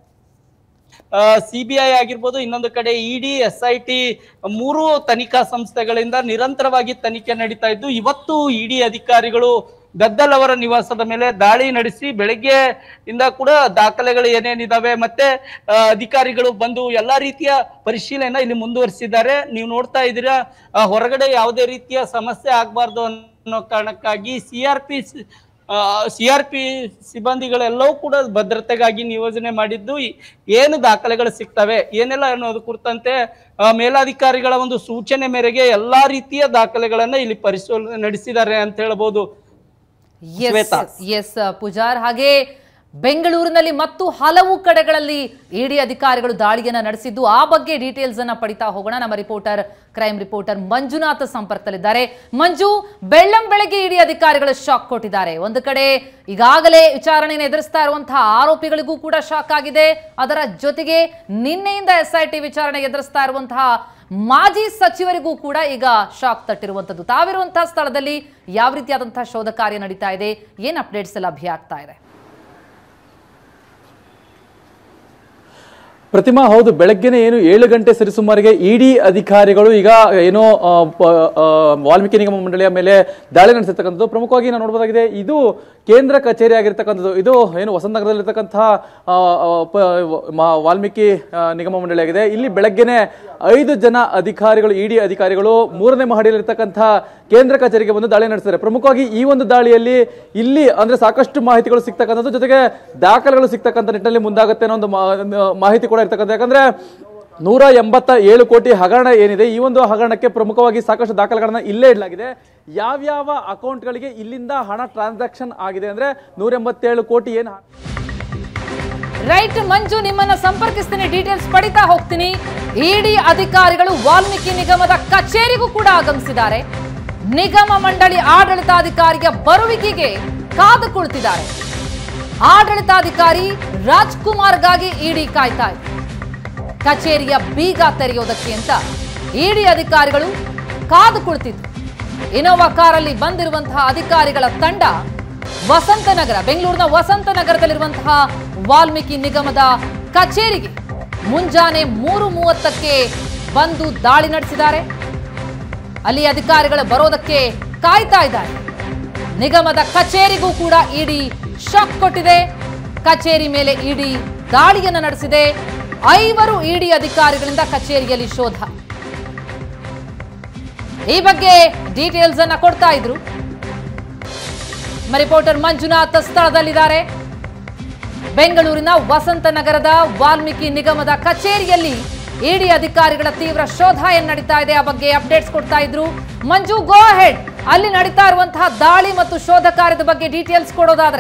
ಸಿಬಿಐ ಆಗಿರ್ಬೋದು ಇನ್ನೊಂದು ಕಡೆ ಇಡಿ ಎಸ್ ಐ ಟಿ ಮೂರು ತನಿಖಾ ಸಂಸ್ಥೆಗಳಿಂದ ನಿರಂತರವಾಗಿ ತನಿಖೆ ನಡೀತಾ ಇದ್ದು ಇವತ್ತು ಇಡಿ ಅಧಿಕಾರಿಗಳು ಗದ್ದಲ್ ಅವರ ನಿವಾಸದ ಮೇಲೆ ದಾಳಿ ನಡೆಸಿ ಬೆಳಗ್ಗೆ ಇಂದ ಕೂಡ ದಾಖಲೆಗಳು ಏನೇನಿದಾವೆ ಮತ್ತೆ ಆ, ಅಧಿಕಾರಿಗಳು ಬಂದು ಎಲ್ಲಾ ರೀತಿಯ ಪರಿಶೀಲನೆ ಇಲ್ಲಿ ಮುಂದುವರಿಸಿದ್ದಾರೆ ನೀವು ನೋಡ್ತಾ ಇದ್ದೀರಾ ಆ, ಹೊರಗಡೆ ಯಾವುದೇ ರೀತಿಯ ಸಮಸ್ಯೆ ಆಗ್ಬಾರ್ದು ಅನ್ನೋ ಕಾರಣಕ್ಕಾಗಿ C R P C R P ಸಿಬ್ಬಂದಿಗಳೆಲ್ಲವೂ ಕೂಡ ಭದ್ರತೆಗಾಗಿ ನಿಯೋಜನೆ ಮಾಡಿದ್ದು ಈ- ಏನು ದಾಖಲೆಗಳು ಸಿಗ್ತವೆ ಏನೆಲ್ಲ ಅನ್ನೋದು ಕುರಿತಂತೆ ಆ, ಮೇಲಾಧಿಕಾರಿಗಳ ಒಂದು ಸೂಚನೆ ಮೇರೆಗೆ ಎಲ್ಲಾ ರೀತಿಯ ದಾಖಲೆಗಳನ್ನ ಇಲ್ಲಿ ಪರಿಶೀಲನೆ ನಡೆಸಿದ್ದಾರೆ ಅಂತ ಹೇಳ್ಬೋದು ಶ್ವೇತಾ. ಎಸ್ ಪೂಜಾರ್ ಹಾಗೆ ಬೆಂಗಳೂರಿನಲ್ಲಿ ಮತ್ತು ಹಲವು ಕಡೆಗಳಲ್ಲಿ ಇಡಿ ಅಧಿಕಾರಿಗಳು ದಾಳಿಯನ್ನ ನಡೆಸಿದ್ದು ಆ ಬಗ್ಗೆ ಡೀಟೇಲ್ಸ್ ಅನ್ನ ಪಡಿತಾ ಹೋಗೋಣ ನಮ್ಮ ರಿಪೋರ್ಟರ್ ಕ್ರೈಮ್ ರಿಪೋರ್ಟರ್ ಮಂಜುನಾಥ್ ಸಂಪರ್ಕದಲ್ಲಿದ್ದಾರೆ ಮಂಜು ಬೆಳ್ಳಂ ಬೆಳಗ್ಗೆ ಇಡಿ ಅಧಿಕಾರಿಗಳು ಶಾಕ್ ಕೊಟ್ಟಿದ್ದಾರೆ ಒಂದು ಕಡೆ ಈಗಾಗಲೇ ವಿಚಾರಣೆಯನ್ನು ಎದುರಿಸ್ತಾ ಇರುವಂತಹ ಆರೋಪಿಗಳಿಗೂ ಕೂಡ ಶಾಕ್ ಆಗಿದೆ ಅದರ ಜೊತೆಗೆ ನಿನ್ನೆಯಿಂದ ಎಸ್ ಐ ಟಿ ವಿಚಾರಣೆಗೆ ಎದುರಿಸ್ತಾ ಇರುವಂತಹ ಮಾಜಿ ಸಚಿವರಿಗೂ ಕೂಡ ಈಗ ಶಾಕ್ ತಟ್ಟಿರುವಂತದ್ದು ತಾವಿರುವಂತಹ ಸ್ಥಳದಲ್ಲಿ ಯಾವ ರೀತಿಯಾದಂತಹ ಶೋಧ ಕಾರ್ಯ ನಡೀತಾ ಇದೆ ಏನ್ ಅಪ್ಡೇಟ್ಸ್ ಲಭ್ಯ ಆಗ್ತಾ ಇದೆ ಪ್ರತಿಮಾ ಹೌದು ಬೆಳಗ್ಗೆನೆ ಏನು ಏಳು ಗಂಟೆ ಸರಿಸುಮಾರಿಗೆ ಇಡಿ ಅಧಿಕಾರಿಗಳು ಈಗ ಏನೋ ಆ, ಪ- ಆ, ವಾಲ್ಮೀಕಿ ನಿಗಮ ಮಂಡಳಿಯ ಮೇಲೆ ದಾಳಿ ನಡೆಸಿರ್ತಕ್ಕಂಥದ್ದು ಪ್ರಮುಖವಾಗಿ ನಾವು ನೋಡಬಹುದಾಗಿದೆ ಇದು ಕೇಂದ್ರ ಕಚೇರಿ ಆಗಿರ್ತಕ್ಕಂಥದ್ದು ಇದು ಏನು ವಸಂತನಗರದಲ್ಲಿರ್ತಕ್ಕಂತಹ ಆ, ಆ, ಪ- ಮಾ- ವಾಲ್ಮೀಕಿ ಆ, ನಿಗಮ ಮಂಡಳಿ ಆಗಿದೆ ಇಲ್ಲಿ ಬೆಳಗ್ಗೆನೆ ಐದು ಜನ ಅಧಿಕಾರಿಗಳು ಇಡಿ ಅಧಿಕಾರಿಗಳು ಮೂರನೇ ಮಹಡಿಯಲ್ಲಿರ್ತಕ್ಕಂತಹ ಕೇಂದ್ರ ಕಚೇರಿಗೆ ಬಂದು ದಾಳಿ ನಡೆಸಿದ್ದಾರೆ ಪ್ರಮುಖವಾಗಿ ಈ ಒಂದು ದಾಳಿಯಲ್ಲಿ ಇಲ್ಲಿ ಅಂದ್ರೆ ಸಾಕಷ್ಟು ಮಾಹಿತಿಗಳು ಸಿಗ್ತಕ್ಕಂಥದ್ದು ಜೊತೆಗೆ ದಾಖಲೆಗಳು ಸಿಗ್ತಕ್ಕಂಥ ನಿಟ್ಟಿನಲ್ಲಿ ಮುಂದಾಗುತ್ತೆ ಅನ್ನೋ ಒಂದು ಮಾ- ಮಾಹಿತಿ ಕೂಡ ಇರ್ತಕ್ಕಂಥ ಯಾಕಂದ್ರೆ ನೂರ ಎಂಬತ್ತ ಏಳು ಕೋಟಿ ಹಗರಣ ಏನಿದೆ ಈ ಒಂದು ಹಗರಣಕ್ಕೆ ಪ್ರಮುಖವಾಗಿ ಸಾಕಷ್ಟು ದಾಖಲೆಗಳನ್ನ ಇಲ್ಲೇ ಇಡಲಾಗಿದೆ ಯಾವ್ಯಾವ ಅಕೌಂಟ್ಗಳಿಗೆ ಇಲ್ಲಿಂದ ಹಣ ಟ್ರಾನ್ಸಾಕ್ಷನ್ ಆಗಿದೆ ಅಂದ್ರೆ ನೂರ ಎಂಬತ್ತೇಳು ಕೋಟಿ ಏನು ರೈಟ್ ಮಂಜು ನಿಮ್ಮನ್ನ ಸಂಪರ್ಕಿಸ್ತೀನಿ ಡೀಟೇಲ್ಸ್ ಪಡಿತಾ ಹೋಗ್ತೀನಿ ಇಡಿ ಅಧಿಕಾರಿಗಳು ವಾಲ್ಮೀಕಿ ನಿಗಮದ ಕಚೇರಿಗೂ ಕೂಡ ಆಗಮಿಸಿದ್ದಾರೆ ನಿಗಮ ಮಂಡಳಿ ಆಡಳಿತಾಧಿಕಾರಿಯ ಬರುವಿಕೆಗೆ ಕಾದು ಕುಳಿತಿದ್ದಾರೆ ಆಡಳಿತಾಧಿಕಾರಿ ರಾಜ್ಕುಮಾರ್ಗಾಗಿ ಇಡಿ ಕಾಯ್ತಾ ಇದೆ ಕಚೇರಿಯ ಬೀಗ ತೆರೆಯೋದಕ್ಕೆ ಅಂತ ಇಡಿ ಅಧಿಕಾರಿಗಳು ಕಾದು ಕುಳಿತಿದ್ರು ಇನೋವಾ ಕಾರಲ್ಲಿ ಬಂದಿರುವಂತಹ ಅಧಿಕಾರಿಗಳ ತಂಡ ವಸಂತನಗರ ಬೆಂಗಳೂರಿನ ವಸಂತನಗರದಲ್ಲಿರುವಂತಹ ವಾಲ್ಮೀಕಿ ನಿಗಮದ ಕಚೇರಿಗೆ ಮುಂಜಾನೆ ಮೂರು ಮೂವತ್ತಕ್ಕೆ ಬಂದು ದಾಳಿ ನಡೆಸಿದ್ದಾರೆ ಅಲ್ಲಿ ಅಧಿಕಾರಿಗಳು ಬರೋದಕ್ಕೆ ಕಾಯ್ತಾ ಇದ್ದಾರೆ ನಿಗಮದ ಕಚೇರಿಗೂ ಕೂಡ ಇಡಿ ಶಾಕ್ ಕೊಟ್ಟಿದೆ ಕಚೇರಿ ಮೇಲೆ ಇಡಿ ದಾಳಿಯನ್ನು ನಡೆಸಿದೆ ಐವರು ಇಡಿ ಅಧಿಕಾರಿಗಳಿಂದ ಕಚೇರಿಯಲ್ಲಿ ಶೋಧ ಈ ಬಗ್ಗೆ ಡೀಟೇಲ್ಸ್ ಅನ್ನ ಕೊಡ್ತಾ ಇದ್ರು ನಮ್ಮ ರಿಪೋರ್ಟರ್ ಮಂಜುನಾಥ್ ಸ್ಥಳದಲ್ಲಿದ್ದಾರೆ ಬೆಂಗಳೂರಿನ ವಸಂತನಗರದ ವಾಲ್ಮೀಕಿ ನಿಗಮದ ಕಚೇರಿಯಲ್ಲಿ ಇಡಿ ಅಧಿಕಾರಿಗಳ ತೀವ್ರ ಶೋಧ ಏನ್ ನಡೀತಾ ಇದೆ ಆ ಬಗ್ಗೆ ಅಪ್ಡೇಟ್ಸ್ ಕೊಡ್ತಾ ಇದ್ರು ಮಂಜು ಗೋ ಹೆಡ್ ಅಲ್ಲಿ ನಡೀತಾ ಇರುವಂತಹ ದಾಳಿ ಮತ್ತು ಶೋಧ ಕಾರ್ಯದ ಬಗ್ಗೆ ಡೀಟೇಲ್ಸ್ ಕೊಡೋದಾದ್ರೆ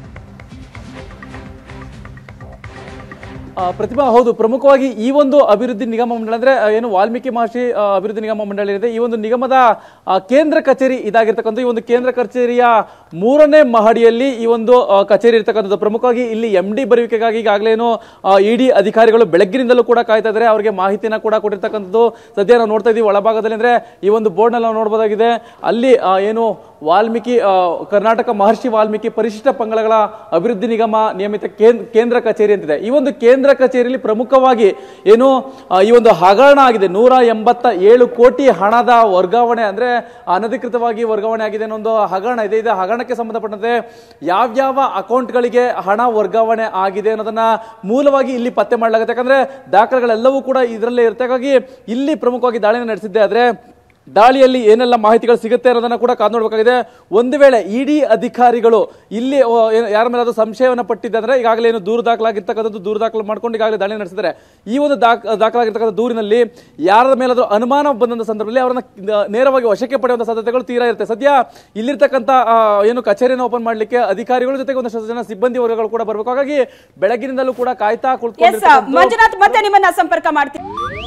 ಆ, ಪ್ರತಿಭಾ ಹೌದು ಪ್ರಮುಖವಾಗಿ ಈ ಒಂದು ಅಭಿವೃದ್ಧಿ ನಿಗಮ ಮಂಡಳಿ ಅಂದ್ರೆ ಆ, ಏನು ವಾಲ್ಮೀಕಿ ಮಹರ್ಷಿ ಆ, ಅಭಿವೃದ್ಧಿ ನಿಗಮ ಮಂಡಳಿ ಇದೆ ಈ ಒಂದು ನಿಗಮದ ಆ, ಕೇಂದ್ರ ಕಚೇರಿ ಇದಾಗಿರ್ತಕ್ಕಂಥ ಈ ಒಂದು ಕೇಂದ್ರ ಕಚೇರಿಯ ಮೂರನೇ ಮಹಡಿಯಲ್ಲಿ ಈ ಒಂದು ಆ, ಕಚೇರಿ ಇರ್ತಕ್ಕಂಥದ್ದು ಪ್ರಮುಖವಾಗಿ ಇಲ್ಲಿ ಎಂ ಡಿ ಬರುವಿಕೆಗಾಗಿ ಈಗಾಗಲೇ ಏನು ಇಡಿ ಅಧಿಕಾರಿಗಳು ಬೆಳಗ್ಗಿನಿಂದಲೂ ಕೂಡ ಕಾಯ್ತಾ ಇದ್ದಾರೆ ಅವರಿಗೆ ಮಾಹಿತಿನ ಕೂಡ ಕೊಟ್ಟಿರ್ತಕ್ಕಂಥದ್ದು ಸದ್ಯ ನಾವು ನೋಡ್ತಾ ಇದೀವಿ ಒಳಭಾಗದಲ್ಲಿ ಅಂದ್ರೆ ಈ ಒಂದು ಬೋರ್ಡ್ ನಲ್ಲಿ ನಾವು ನೋಡಬಹುದಾಗಿದೆ ಅಲ್ಲಿ ಆ, ಏನು ವಾಲ್ಮೀಕಿ ಆ, ಕರ್ನಾಟಕ ಮಹರ್ಷಿ ವಾಲ್ಮೀಕಿ ಪರಿಶಿಷ್ಟ ಪಂಗಡಗಳ ಅಭಿವೃದ್ಧಿ ನಿಗಮ ನಿಯಮಿತ ಕೇಂದ್ರ ಕೇಂದ್ರ ಕಚೇರಿ ಅಂತಿದೆ ಈ ಒಂದು ಕೇಂದ್ರ ಕಚೇರಿಯಲ್ಲಿ ಪ್ರಮುಖವಾಗಿ ಏನು ಆ, ಈ ಒಂದು ಹಗರಣ ಆಗಿದೆ ನೂರ ಎಂಬತ್ತ ಏಳು ಕೋಟಿ ಹಣದ ವರ್ಗಾವಣೆ ಅಂದ್ರೆ ಅನಧಿಕೃತವಾಗಿ ವರ್ಗಾವಣೆ ಆಗಿದೆ ಅನ್ನೋ ಒಂದು ಹಗರಣ ಇದೆ ಇದು ಹಗರಣಕ್ಕೆ ಸಂಬಂಧಪಟ್ಟಂತೆ ಯಾವ್ಯಾವ ಅಕೌಂಟ್ಗಳಿಗೆ ಹಣ ವರ್ಗಾವಣೆ ಆಗಿದೆ ಅನ್ನೋದನ್ನ ಮೂಲವಾಗಿ ಇಲ್ಲಿ ಪತ್ತೆ ಮಾಡಲಾಗುತ್ತೆ ಯಾಕಂದ್ರೆ ದಾಖಲೆಗಳೆಲ್ಲವೂ ಕೂಡ ಇದರಲ್ಲೇ ಇರುತ್ತೆ ಹಾಗಾಗಿ ಇಲ್ಲಿ ಪ್ರಮುಖವಾಗಿ ದಾಳಿನ ನಡೆಸಿದ್ದೆ ಆದ್ರೆ ದಾಳಿಯಲ್ಲಿ ಏನೆಲ್ಲ ಮಾಹಿತಿಗಳು ಸಿಗುತ್ತೆ ಅನ್ನೋದನ್ನ ಕೂಡ ಕಾದು ನೋಡಬೇಕಾಗಿದೆ ಒಂದು ವೇಳೆ ಇಡಿ ಅಧಿಕಾರಿಗಳು ಇಲ್ಲಿ ಓ, ಏನು- ಯಾರ ಮೇಲಾದ್ರೂ ಸಂಶಯವನ್ನು ಪಟ್ಟಿದ್ದೆ ಅಂದ್ರೆ ಈಗಾಗಲೇ ಏನು ದೂರು ದಾಖಲಾಗಿರ್ತಕ್ಕಂಥದ್ದು ದೂರು ದಾಖಲು ಮಾಡ್ಕೊಂಡು ಈಗಾಗಲೇ ದಾಳಿ ನಡೆಸಿದ್ದಾರೆ ಈ ಒಂದು ದಾಖ ದಾಖಲಾಗಿರ್ತಕ್ಕಂಥ ದೂರಿನಲ್ಲಿ ಯಾರ ಮೇಲಾದ್ರೂ ಅನುಮಾನ ಬಂದಂತ ಸಂದರ್ಭದಲ್ಲಿ ಅವರನ್ನ ನ- ನೇರವಾಗಿ ವಶಕ್ಕೆ ಪಡೆಯುವಂತ ಸಾಧ್ಯತೆಗಳು ತೀರಾ ಇರುತ್ತೆ ಸದ್ಯ ಇಲ್ಲಿರ್ತಕ್ಕಂಥ ಆ, ಏನು ಕಚೇರಿಯನ್ನು ಓಪನ್ ಮಾಡ್ಲಿಕ್ಕೆ ಅಧಿಕಾರಿಗಳ ಜೊತೆಗೆ ಒಂದಷ್ಟು ಜನ ಸಿಬ್ಬಂದಿ ವರ್ಗಗಳು ಕೂಡ ಬರಬೇಕು ಹಾಗಾಗಿ ಬೆಳಗಿನಿಂದಲೂ ಕೂಡ ಕಾಯ್ತಾ ಎಸ್ ಕುಳಿತುಕೊಂಡಿರ್ತಕ್ಕಂಥ ಮಂಜುನಾಥ್ ಮತ್ತೆ ನಿಮ್ಮನ್ನ ಸಂಪರ್ಕ ಮಾಡ್ತೀನಿ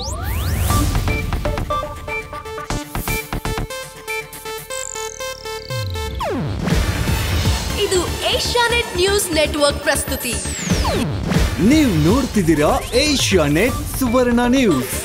ಇದು ಏಷ್ಯಾನೆಟ್ ನ್ಯೂಸ್ ನೆಟ್ವರ್ಕ್ ಪ್ರಸ್ತುತಿ ನೀವು ನೋಡ್ತಿದ್ದೀರಾ ಏಷ್ಯಾ ನೆಟ್ ಸುವರ್ಣ ನ್ಯೂಸ್